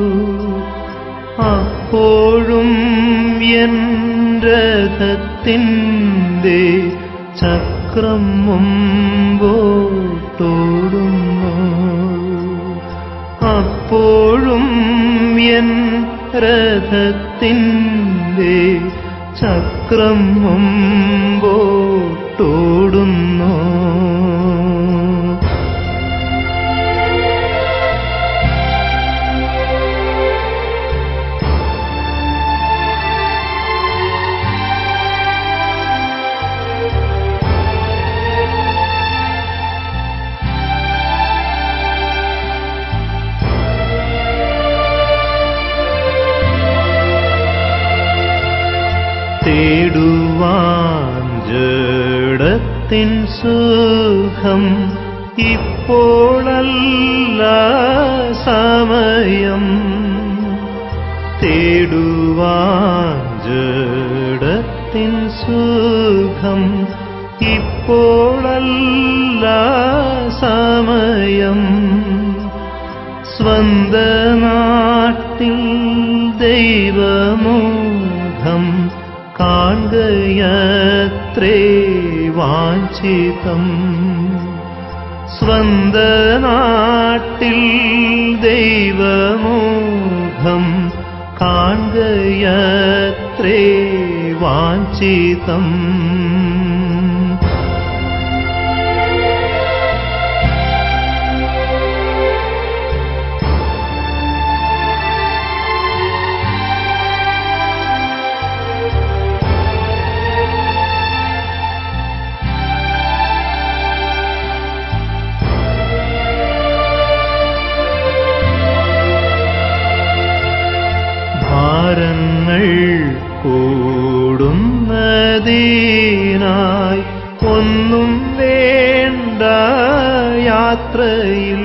അപ്പോഴും എൻ രഥത്തിൻ്റെ ചക്രം മുമ്പോട്ടോടുന്നു അപ്പോഴും എൻ രഥത്തിൻ്റെ ചക്രം മുമ്പോട്ടോടുന്നു തേടുവാൻ ജഡത്തിൻ സുഖം ഇപ്പോഴല്ല സമയം തേടുവാൻ ജഡത്തിൻ സുഖം ഇപ്പോഴല്ല സമയം സ്വന്ത നാട്ടിൽ ദൈവമോഹം കാണുകയത്രേ വാഞ്ചിതം സ്വന്ത നാട്ടിൽ ദൈവമോഹം കാണുകയത്രേ വാഞ്ചിതം ഭാരങ്ങൾ കൂടുന്നതിനായി ഒന്നും വേണ്ട യാത്രയിൽ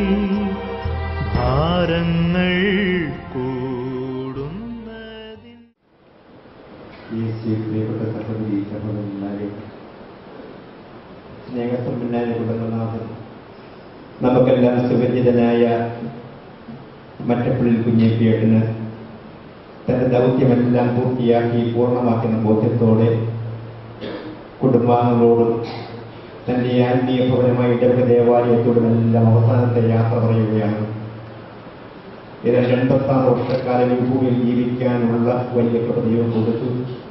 ഭാരങ്ങൾ കൂടുന്നതിൻ യേശു പ്രിയപ്പെട്ട സഹോദരി സഹോദരന്മാരെ സ്നേഹസമ്പന്നായ കുടുംബനാഥൻ നമുക്കെല്ലാം സുപരിചിതനായ മറ്റപ്പള്ളിൽ കുഞ്ഞേപ്പിയേട്ടന് തന്റെ ദൗത്യമെല്ലാം പൂർത്തിയാക്കി പൂർണ്ണമാക്കുന്ന ബോധ്യത്തോടെ കുടുംബാംഗങ്ങളോടും തന്റെ ആത്മീയ ഭവനമായ ഇടവക ദേവാലയത്തോടും എല്ലാം അവസാനത്തെ യാത്ര പറയുകയാണ് ഏതാണ്ട് എൺപത്താറ് വർഷക്കാലം ഈ ഭൂമിയിൽ ജീവിക്കാനുള്ള വലിയ കൃപയും കൊടുത്തു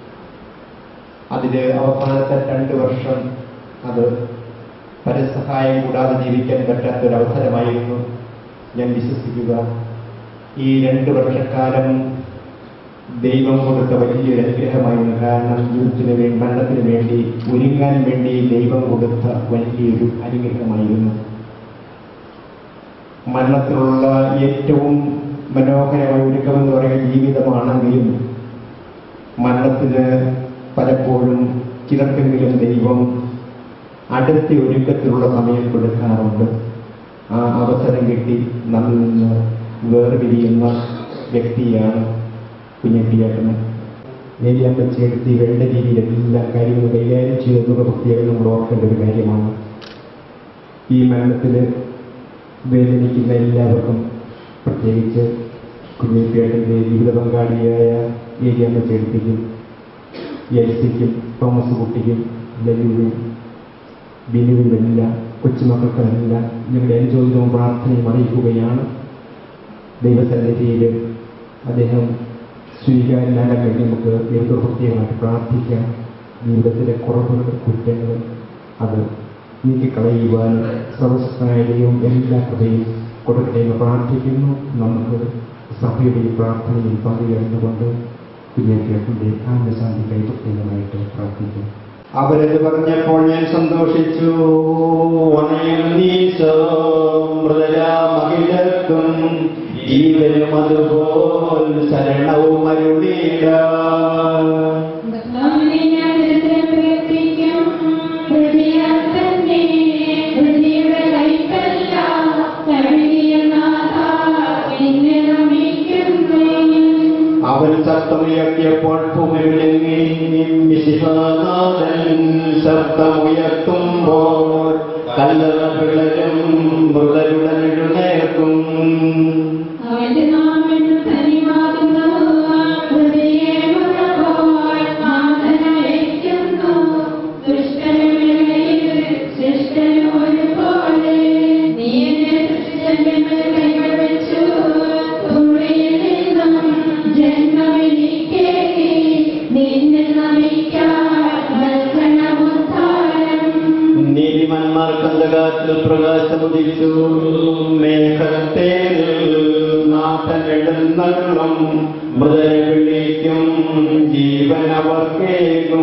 അതില് അവസാനത്തെ രണ്ട് വർഷം അത് പരസഹായം കൂടാതെ ജീവിക്കാൻ പറ്റാത്ത ഒരു അവസരമായിരുന്നു ഞാൻ വിശ്വസിക്കുക ഈ രണ്ട് വർഷക്കാലം ദൈവം കൊടുത്ത വലിയൊരു അനുഗ്രഹമായിരുന്നു കാരണം ജീവിതത്തിന് വേണ്ടി മരണത്തിന് വേണ്ടി ഒരുങ്ങാൻ വേണ്ടി ദൈവം കൊടുത്ത വലിയൊരു അനുഗ്രഹമായിരുന്നു മരണത്തിലുള്ള ഏറ്റവും മനോഹരമായ ഒരുക്കമെന്ന് പറയുന്ന ജീവിതമാണെങ്കിലും മരണത്തിന് പലപ്പോഴും ചിലർക്കെങ്കിലും ദൈവം അടുത്ത ഒരുക്കത്തിലുള്ള സമയം കൊടുക്കാറുണ്ട് ആ അവസരം കിട്ടി നമ്മിൽ നിന്ന് വേർപിരിയുന്ന വ്യക്തിയാണ് കുഞ്ഞപ്പിയേട്ടന് ഏരിയമ്മ ചേർത്തി വേണ്ട രീതിയിൽ എല്ലാ കാര്യങ്ങളും കൈകാര്യം ചെയ്യുന്നത് പ്രത്യേകം നമ്മൾ ഓർക്കേണ്ട ഒരു കാര്യമാണ് ഈ മരണത്തിൽ വേദനിക്കുന്ന എല്ലാവർക്കും പ്രത്യേകിച്ച് കുഞ്ഞിപ്പേട്ടൻ്റെ ജീവിത പങ്കാളിയായ ഏരിയമ്മ ചേർത്തിക്കും എൽസിക്കും തോമസ് കുട്ടിക്കും ലലുവിനും ബിനുവിനുമെല്ലാം കൊച്ചുമക്കൾക്കുമെല്ലാം ഞങ്ങളുടെ അനുചോദിതവും പ്രാർത്ഥനയും അറിയിക്കുകയാണ് ദൈവസന്നിധിയിൽ അദ്ദേഹം സ്വീകാര്യനാകാൻ വേണ്ടി നമുക്ക് ഏറ്റവും പ്രത്യേകമായിട്ട് പ്രാർത്ഥിക്കാം ജീവിതത്തിലെ കുറവുകൾ കുറ്റങ്ങൾ അത് നീക്കിക്കളയുവാൻ സർവസ്വനായ ദൈവം എല്ലാ കൃപയും കൊടുക്കട്ടെ എന്ന് പ്രാർത്ഥിക്കുന്നു നമുക്ക് സഭയുടെ ഈ പ്രാർത്ഥനയിൽ പങ്കുചേർന്നുകൊണ്ട് കുഞ്ഞേറ്റേട്ടൻ്റെ ആനശാന്തിക്കായി പ്രത്യേകമായിട്ട് പ്രാർത്ഥിക്കുന്നു അവരത് പറഞ്ഞപ്പോൾ ഞാൻ സന്തോഷിച്ചു മൃതരാമകിലർക്കും ജീവനും അതുപോൽ ശരണവും അരുളിയില്ല ബത്ലഹേമിനെ ഞാൻ ദരിദ്രരെ പ്രകീർത്തിക്കും. ഹൃദയ ശബ്ദമുയർത്തിയപ്പോൾ ഭൂമി വിളങ്ങി മിശിഹാനാഥൻ ശബ്ദമുയർത്തുമ്പോൾ കല്ലറ പിളരും മൃതരുടൻ എഴുന്നേൽക്കും അവന്റെ നാമം ധന്യമാകുന്നു ഹൃദയമുറപോൽ നാഥനയക്കുന്നു ദുഷ്ടനുമിടയിൽ ശിഷ്ടനും ഒരുപോലെ നീ എന്നെ സൃഷ്ടിച്ചെങ്കിൽ കൈകൾ വെച്ചു തുള്ളിയിൽ നിന്നും ജന്മമെനിക്കേകി നിന്നെ നമിക്കാൻ നൽകണമുദ്ധാരം നീതിമാന്മാർക്ക് അന്ധകാരത്തിൽ പ്രകാശമുദിച്ചു മേഘത്തേരിൽ നാഥൻ എഴുന്നള്ളും മൃതരെ വിളിക്കും ജീവൻ അവർക്കേകും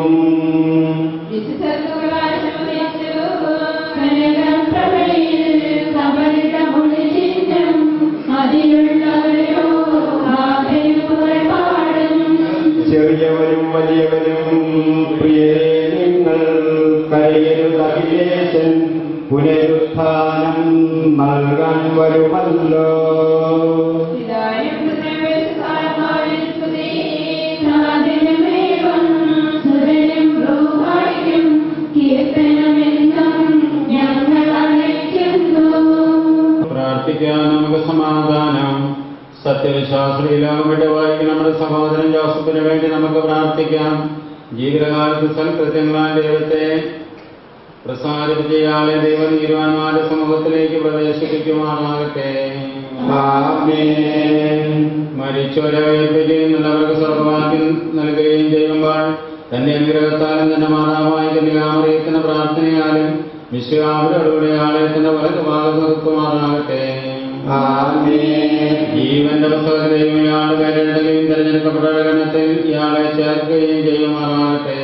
ചെറിയവരും വലിയവരും പ്രിയരെ നിങ്ങൾ കരയരുതഖിലേശൻ പുനരുത്ഥാനം നൽകാൻ വരുമല്ലോ പ്രാർത്ഥിക്കാൻ നമുക്ക് സമാധാനം സത്യവിശ്വാസത്തിൽ ലോകം വിട്ട് വായിക്കുന്ന നമ്മുടെ സഹോദരൻ ജോസഫിന് വേണ്ടി നമുക്ക് പ്രാർത്ഥിക്കാം ജീവിതകാലത്ത് സൽകൃത്യങ്ങളായ ദൈവത്തെ പ്രസാദിപ്പിച്ചയാളെ ദൈവം തീരുമാനമാരുടെ സമൂഹത്തിലേക്ക് പ്രവേശിപ്പിക്കുമാറാകട്ടെ ആമേൻ മരിച്ചവരെ ഉയർപ്പിക്കുകയും നല്ലവർക്ക് സ്വർഗവാക്യം നൽകുകയും ചെയ്യുമ്പോൾ തന്റെ അനുഗ്രഹത്താലും തന്റെ മാതാവായ കന്യകാമറിയത്തിന്റെ പ്രാർത്ഥനയാലും വിശ്വാമിയുടെ ആലയത്തിന്റെ വലതു ഭാഗത്ത് നിർത്തുമാറാകട്ടെ ആമേൻ ജീവന്റെ പുസ്തകത്തിലെയും ഇയാൾ കരടുകയും തിരഞ്ഞെടുക്കപ്പെട്ട ഗണത്തിൽ ഇയാളെ ചേർക്കുകയും ചെയ്യുമാറാകട്ടെ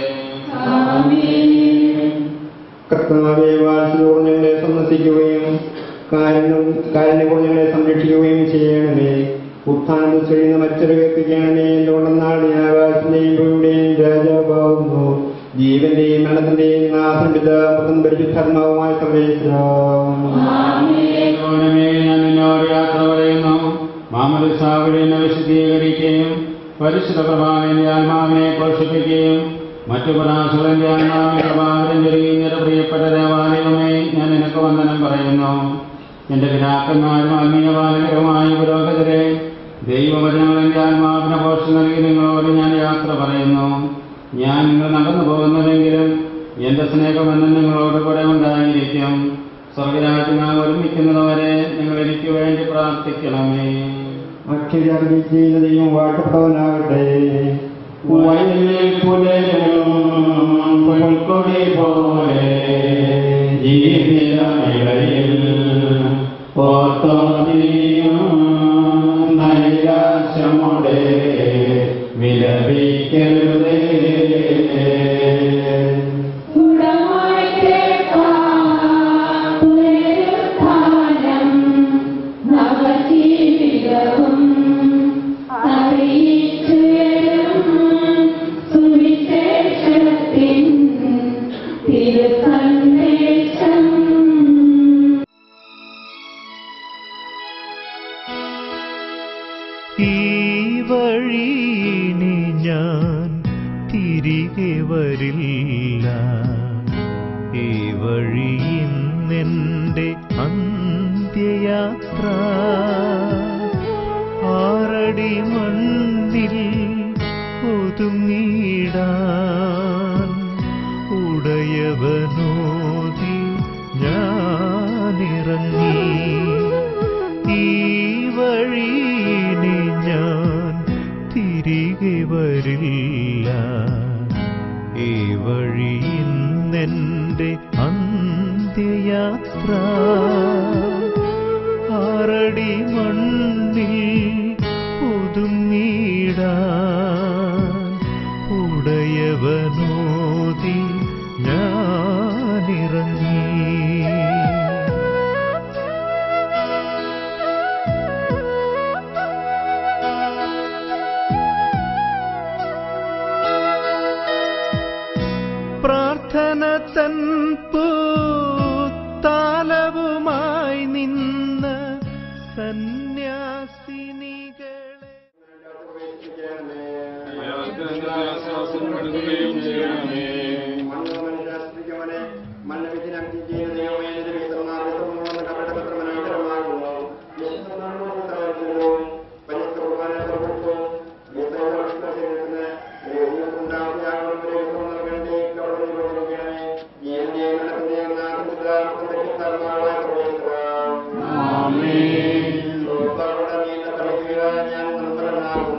കർത്താവെ വാത്സല്യോട് ഞങ്ങളെ സന്ദർശിക്കുകയും കാരണം കാരണക്കൊണ്ട് ഞങ്ങളെ സംരക്ഷിക്കുകയും ചെയ്യണമേ ഉത്ഥാനം ചെയ്യുന്ന മറ്റൊരു കേൾപ്പിക്കണമേ എന്തുകൊണ്ടെന്നാൽ ഞാൻ ആകാശത്തിന്റെയും ഭൂമിയുടെയും രാജാവാകുന്നു ജീവന്റെയും മരണത്തിന്റെയും നാഥൻ പിതാപുത്രൻ പരിശുദ്ധാത്മാവുമായ സർവേശ്വരം ദൈവമേ, ഞാൻ നിന്നോട് യാത്ര പറയുന്നു മാമലിസാവിടെ എന്നെ വിശദീകരിക്കുകയും പരിശുദ്ധ പ്രഭാവിന്റെ ആത്മാവിനെ പോഷിപ്പിക്കുകയും മറ്റു പരാശുരന്റെ ആത്മാവിനെ പ്രഭാകരം ചെല്ലുകയും ചെയ്ത പ്രിയപ്പെട്ട ദേവാലയമേ ഞാൻ നിനക്ക് വന്ദനം പറയുന്നു എന്റെ പിതാക്കന്മാരും ആത്മീയ ബാലകരുമായ പുരോഗതരെ ദൈവവചനങ്ങളുടെ ആത്മാവിനെ പോഷണം നൽകി നിങ്ങളോട് ഞാൻ യാത്ര പറയുന്നു ഞാൻ നിങ്ങൾ നടന്നു പോകുന്നതെങ്കിലും എന്റെ സ്നേഹമെന്നും നിങ്ങളോട് കൂടെ ഉണ്ടായിരിക്കും സ്വർഗരാജ്യങ്ങൾ ഒരുമിക്കുന്നതുവരെ നിങ്ങൾ എനിക്ക് വേണ്ടി പ്രാർത്ഥിക്കണമേ അക്ഷരാർത്ഥിക്കുന്നതെയും വാട്ടപ്പെട്ടവനാകട്ടെ വയലിൽ പുലരും പുൽക്കൊടി പോലെ ജീവിതമിളയിൽ ഓർത്തോതിയും നൈരാശ്യമോടെ വിലപിക്കരുതേ ഗുണമായി കേൾക്കാം പുനരുത്ഥാനം നവജീവിതവും അറിയിച്ചുയരും സുവിശേഷത്തിൻ തിരുസന്ദേശം ഈ വഴിയിനി ഞാൻ തിരികെ വരില്ല ഈ വഴിയിൽ നിന്റെ അന്ത്യയാത്ര ആറടി മണ്ണിൽ ഒതുങ്ങിടാൻ ഉടയവനോതി ഞാനിറങ്ങി ഈ വഴിയിനി ഞാൻ തിരികെ വരില്ല ഈ വഴിയിൽ നിന്റെ അന്ത്യയാത്ര ആറടി മണ്ണിൽ ഒതുങ്ങിടാൻ ഉടയവനോതി ഞാനിറങ്ങി പ്രാർത്ഥന തൻ താലവുമായി നിന്ന സന്യാസിനികളെ ആശ്വാസം കൊടുക്കുകയും ചെയ്യണമേ മണ്ണ് മനുഷ്യാശ്രയിക്കവനെ മണ്ണ് വിധിനം ചെയ്യുന്ന ദൈവമേ നിന്റെ വിതരണാർഗത്തുള്ള കപടപത്രമനായി തരമാകുന്നു പരിസ്ഥ കുർബാന പ്രഭുത്വം ശരീരത്തിന് ഉണ്ടാകുന്ന നൽകേണ്ടി കവടം കൊടുക്കണമേ ഈ എന്റെ മനസ്സിന്റെ നാഥത്തിന്റെ ധർമ്മമായ ഞാൻ നന്ദനാകും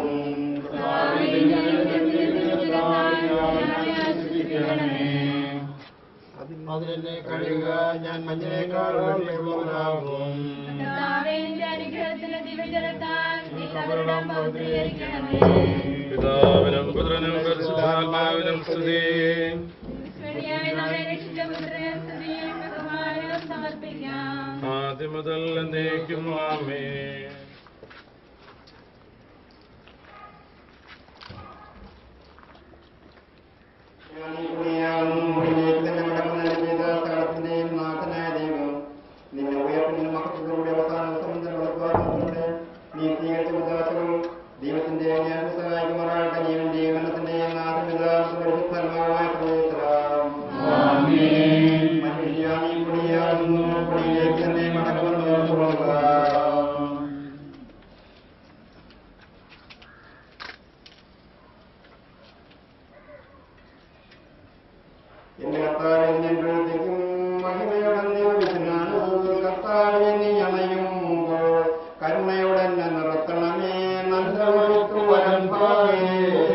അതിലെന്നെ കഴിയുക ഞാൻ മഞ്ഞിനേക്കാൾ വെള്ളിയുള്ളവനാകും അനുഗ്രഹത്തിന് ദിവചരത്താൽ എല്ലാവരുടെയും പൗത്രീകരിക്കണമേ പിതാവിനും പുത്രനും പരിശുദ്ധാത്മാവിനും സ്തുതി ഈശ്വരിയായ നമ്മെ രക്ഷിച്ച പുത്രനെ സ്തുതിയും ബഹുമാനവും സമർപ്പിക്കാം ആദ്യം മുതൽ എന്നേക്കും ആമേ ദൈവത്തിന്റെ സഹായിക്കുമാറാകട്ടെ ജീവന്റെ മരണത്തിന്റെ നാഥമിതാമായ മനുഷ്യാനി കുടിയാകുന്നു കുടിയിലേക്ക് തന്നെ മടങ്ങുന്നു തുടങ്ങുക എന്റെ കർത്താവെ ഞങ്ങൾക്കും മഹിമയോടെ കർത്താവെ നീ അണയുമ്പോൾ കരുണയോടെ എന്നെ നിർത്തണമേ നല്ല വഴിക്ക് വരമ്പാകേ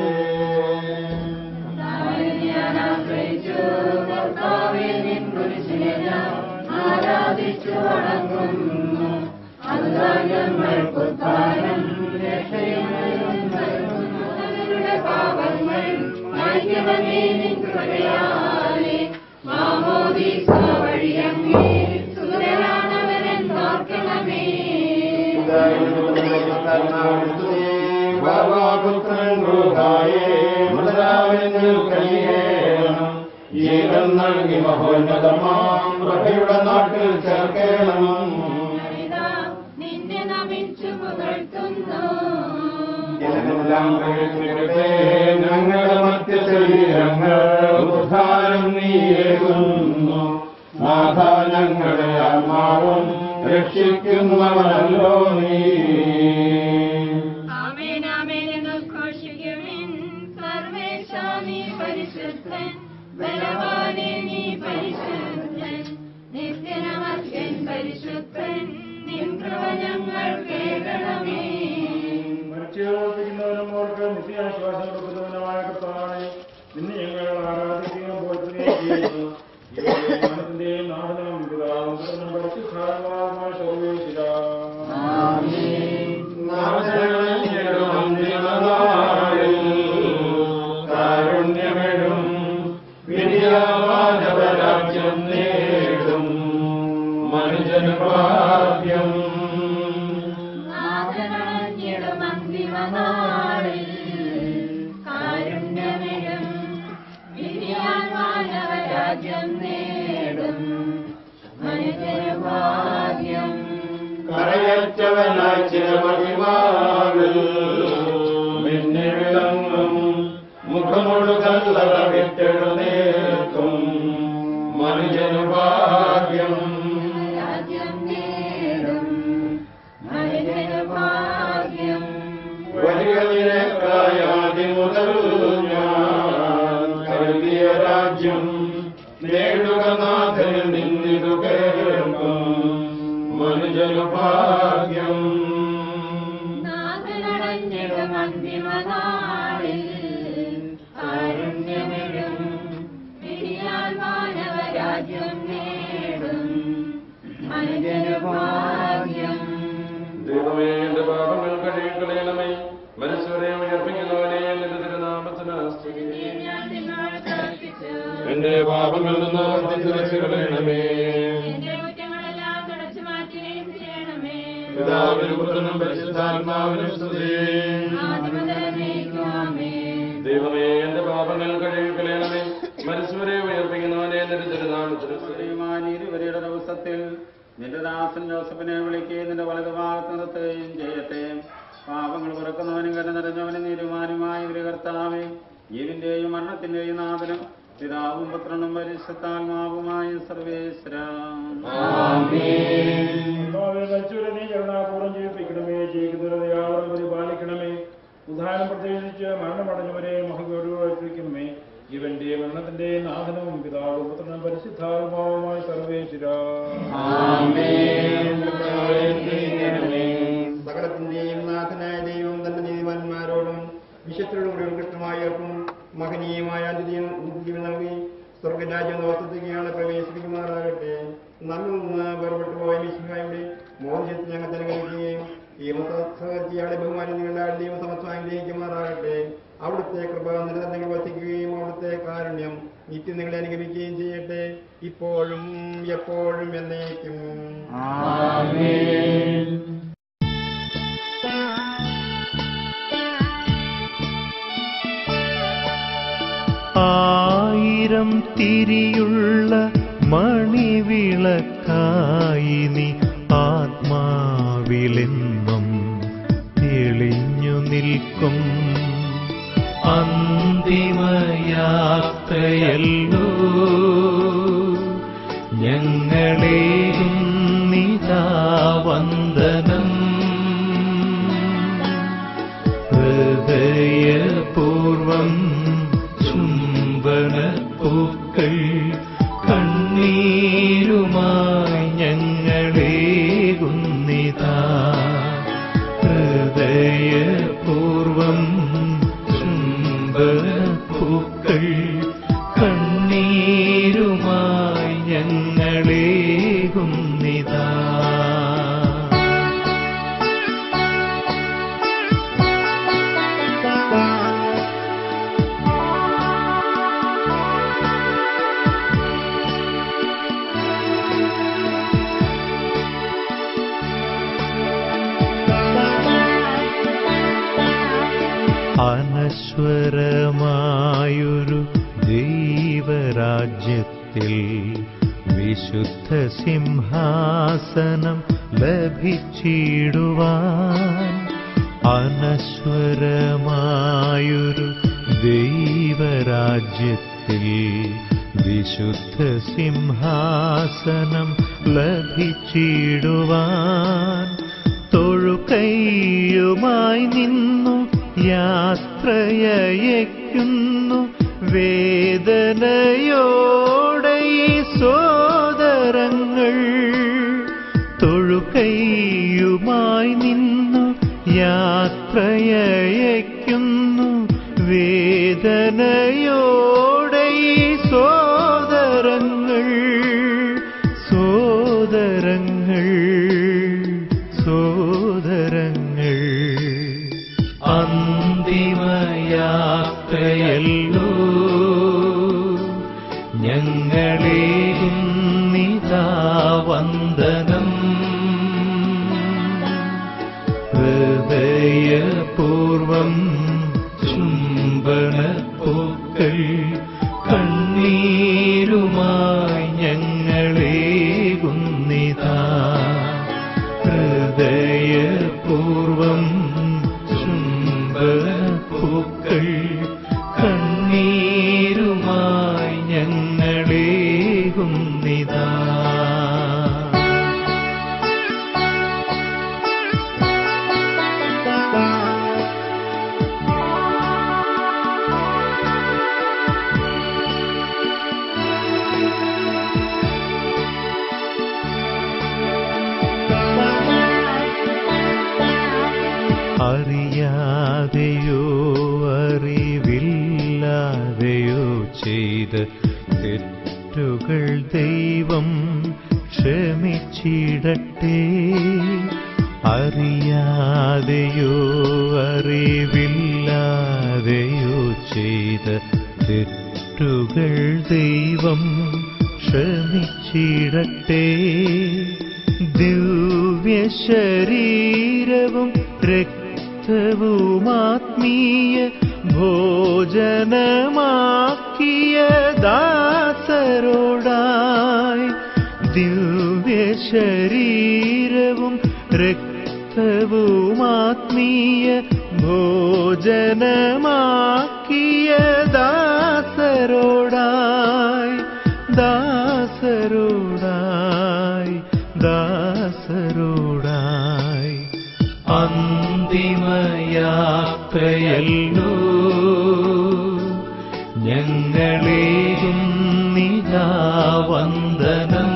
ഞാൻ ആശ്രയിച്ചു കർത്താവേ നിൻ കുരിശിനെ ഞാൻ ആരാധിച്ചു വണങ്ങുന്നു അതുതാൻ ഞങ്ങൾക്ക് ഉദ്ധാരം രക്ഷയും നൽകുന്നു അവരുടെ പാപങ്ങൾ മായ്ക്കവനേ നിൻ കൃപയാലെ മാമോദീസ വഴിയങ്ങേ സുതരാണവരൻ പാർക്കണമേ നൽകി മഹോന്നതമാം പ്രഭയുടെ നാട്ടിൽ ചേർക്കണം ഇതാ നിന്നെ നമിച്ചു പുകഴ്ത്തുന്നു എല്ലാം കേൾക്കട്ടെ ഞങ്ങളുടെ മധ്യ ശരീരങ്ങൾ ഉദ്ധാരം നീയേകുന്നു നാഥ ഞങ്ങളുടെ ആത്മാവും രക്ഷിക്കുന്നവനല്ലോ നീ ആമേൻ ആമേൻ എന്ന് ഘോഷിക്കുവിൻ സർവേശാ നീ പരിശുദ്ധൻ ബലവാനെ നീ പരിശുദ്ധൻ നിത്യനമസ്യൻ പരിശുദ്ധൻ നിൻ കൃപ ഞങ്ങൾ കേൾക്കണമേ മരിച്ചുയോർപ്പിക്കുന്നവനും അവർക്ക് നിത്യാശ്വാസം കൊടുക്കുന്നവനുമായ കർത്താവാണ് നിന്നെ ഞങ്ങൾ ആരാധിക്കുകയും പോറ്റുകയും ചെയ്യുന്നു ജ്ഞാനത്തിന്റെയും നാഥനാം പിതാവും പുത്രനും പരിശുദ്ധാത്മാവുമായ സർവേശ്വര കാരുണ്യമെഴും വിദ്യാമാനവരാജ്യം നേടും മനുജന് ഭാഗ്യം നാഥനണഞ്ഞിടും അന്തിമനാളിൽ കാരുണ്യമിടും വിധിയാൽ മാനവരാജ്യം നേടും മനുഷ്യന് ഭാഗ്യം കരയറ്റവനായി ചില മഹിമാവിൽ മിന്നി വിളങ്ങും മുഖമൊടു കല്ലറ വിട്ടെഴുന്നേൽക്കും മനുജന് ഭാഗ്യം രാജ്യം നേടും മനുഷ്യന് ഭാഗ്യം വരികളിലേക്കായാതി മുതൽ ഞാൻ കരുതിയ രാജ്യം നേടുക നാഥന് നിന്നിതു കേൾക്കും മനുജനു ഭാഗ്യം നാഥനടഞ്ഞിടും അന്തിമനാളിൽ കാരുണ്യമിടും വിധിയാൽ മാനവരാജ്യം നേടും മനുഷ്യന് ഭാഗ്യം ദൈവമേ എന്റെ പാപങ്ങൾ കഴിയണമേ മനസ്സുവരെ ഉയർപ്പിക്കുന്നവനെ നിന്റെ തിരുനാമത്തിന് സ്തുതി. ഞാൻ നിന്നോട് പ്രാർത്ഥിച്ചു എന്റെ പാപങ്ങളിൽ നിന്ന് വർദ്ധിച്ചു കളയണമേ എന്റെ കുറ്റങ്ങളെല്ലാം തുടച്ചു മാറ്റുകയും ചെയ്യണമേ പിതാവിനും പുത്രനും പരിശുദ്ധാത്മാവിനും സ്തുതി ആദിമുതലേക്കുമേ ദൈവമേ എന്റെ പാപങ്ങൾ കഴിയണമേ മനസ്സുവരെ ഉയർപ്പിക്കുന്നവനെ നിന്റെ തിരുനാമത്തിന് സ്തുതി. ഇരുവരുടെ ദിവസത്തിൽ നിന്റെ ദാസൻ ജോസഫിനെ വിളിക്കുകയും നിന്റെ വലതുഭാഗത്ത് നിർത്തുകയും ചെയ്യട്ടെ പാപങ്ങൾ പുറക്കുന്നവനും കര നിറഞ്ഞവനും നീരുമാനുമായ ഒരു കർത്താവേ ജീവന്റെയും മരണത്തിന്റെയും നാഥനും പിതാവും പുത്രനും പരിശുദ്ധാത്മാവുമായ സർവേശ്വര കർത്താവേ, മരിച്ചവരെ നീ കരുണാപൂർവ്വം ജീവിപ്പിക്കണമേ ചെയ്യുന്നവരെ പരിപാലിക്കണമേ ഉദാഹരണം പ്രത്യേകിച്ച് മരണമടഞ്ഞവരെ മഹഗൗരവത്തിരിക്കണമേ ഇവന്റെ മരണത്തിന്റെ നാഥനവും പിതാവും പുത്രനും പരിശുദ്ധാത്മാവുമായ സർവേശ്വര സകലത്തിന്റെയും നാഥനായ ദൈവം തന്റെ നീതിമാന്മാരോടും വിശുദ്ധരോടും കൃഷ്ണമായർക്കും മഹനീയമായ ജീവൻ നൽകി സ്വർഗരാജ്യം നിവർത്തിക്കുകയാണ് പ്രവേശിപ്പിക്കുമാറാകട്ടെ നമ്മിൽ നിന്ന് വേർപെട്ടു പോയ മിശിഹായുടെ മോചനത്തിൽ ഞങ്ങൾ അനുഗ്രഹിക്കുകയും ഈ സഹജീയാളെ ബഹുമാനങ്ങളുടെ ദൈവസമത്വം ഗ്രഹിക്കുമാറാകട്ടെ അവിടുത്തെ കൃപ നിരന്തരങ്ങൾ വർദ്ധിക്കുകയും അവിടുത്തെ കാരുണ്യം നിത്യം നിങ്ങളെ അനുഗമിക്കുകയും ചെയ്യട്ടെ ഇപ്പോഴും എപ്പോഴും എന്നേക്കും ആയിരം തിരിയുള്ള മണിവിളക്കായി നീ ആത്മാവിലെന്നും തെളിഞ്ഞു നിൽക്കും അന്തിമയാത്രയല്ലോ ഞങ്ങളേകും നിതാ വന്ദനം ഹൃദയപൂർവം ചുംബന പൂക്കൾ കണ്ണീരുമായി ഞങ്ങളേകുന്നിതാ ഹൃദയപൂർവം ചുംബന പൂക്കൾ കണ്ണീരുമായി ഞങ്ങളേകുന്നിതാ അനശ്വരമായൊരു ദൈവരാജ്യത്തിൽ വിശുദ്ധ സിംഹാസനം ലഭിച്ചിടുവാൻ അനശ്വരമായൊരു ദൈവരാജ്യത്തിൽ വിശുദ്ധ സിംഹാസനം ലഭിച്ചിടുവാൻ തൊഴുകൈയുമായി നിന്നു യാത്രയയക്കുന്നു വേദനയോടെ ഈ സോദരങ്ങൾ തൊഴുകൈയുമായി നിന്നു യാത്രയയക്കുന്നു വേദനയോടെ ഈ സോദരങ്ങൾ സോദരങ്ങൾ സോദരങ്ങൾ അന്തിമയാത്രയല്ലോ ഞങ്ങളേകും നിതാ വന്ദനം ഹൃദയപൂർവം ചുംബന പൂക്കൾ കണ്ണീരുമായി ഞങ്ങളേകുന്നിതാ ഹൃദയപൂർവം ചുംബന പൂക്കൾ കണ്ണീരുമായി ഞങ്ങളേകുന്നിതാ അറിയാതെയോ അറിവില്ലാതെയോ ചെയ്ത തെറ്റുകൾ ദൈവം ക്ഷമിച്ചിടട്ടെ അറിയാതെയോ അറിവില്ലാതെയോ ചെയ്ത തെറ്റുകൾ ദൈവം ക്ഷമിച്ചിടട്ടെ ദിവ്യശരീരവും രക്തവുമാത്മീയ ഭോജനമാക്കിയ ദാസരോടായി ദിവ്യശരീരവും രക്ത സമസ്തവുമാത്മീയ ഭോജനമാക്കിയ ദാസരോടായി ദാസരോടായി ദാസരോടായി അന്തിമയാത്രയല്ലോ ഞങ്ങളേകും നിജാവന്ദനം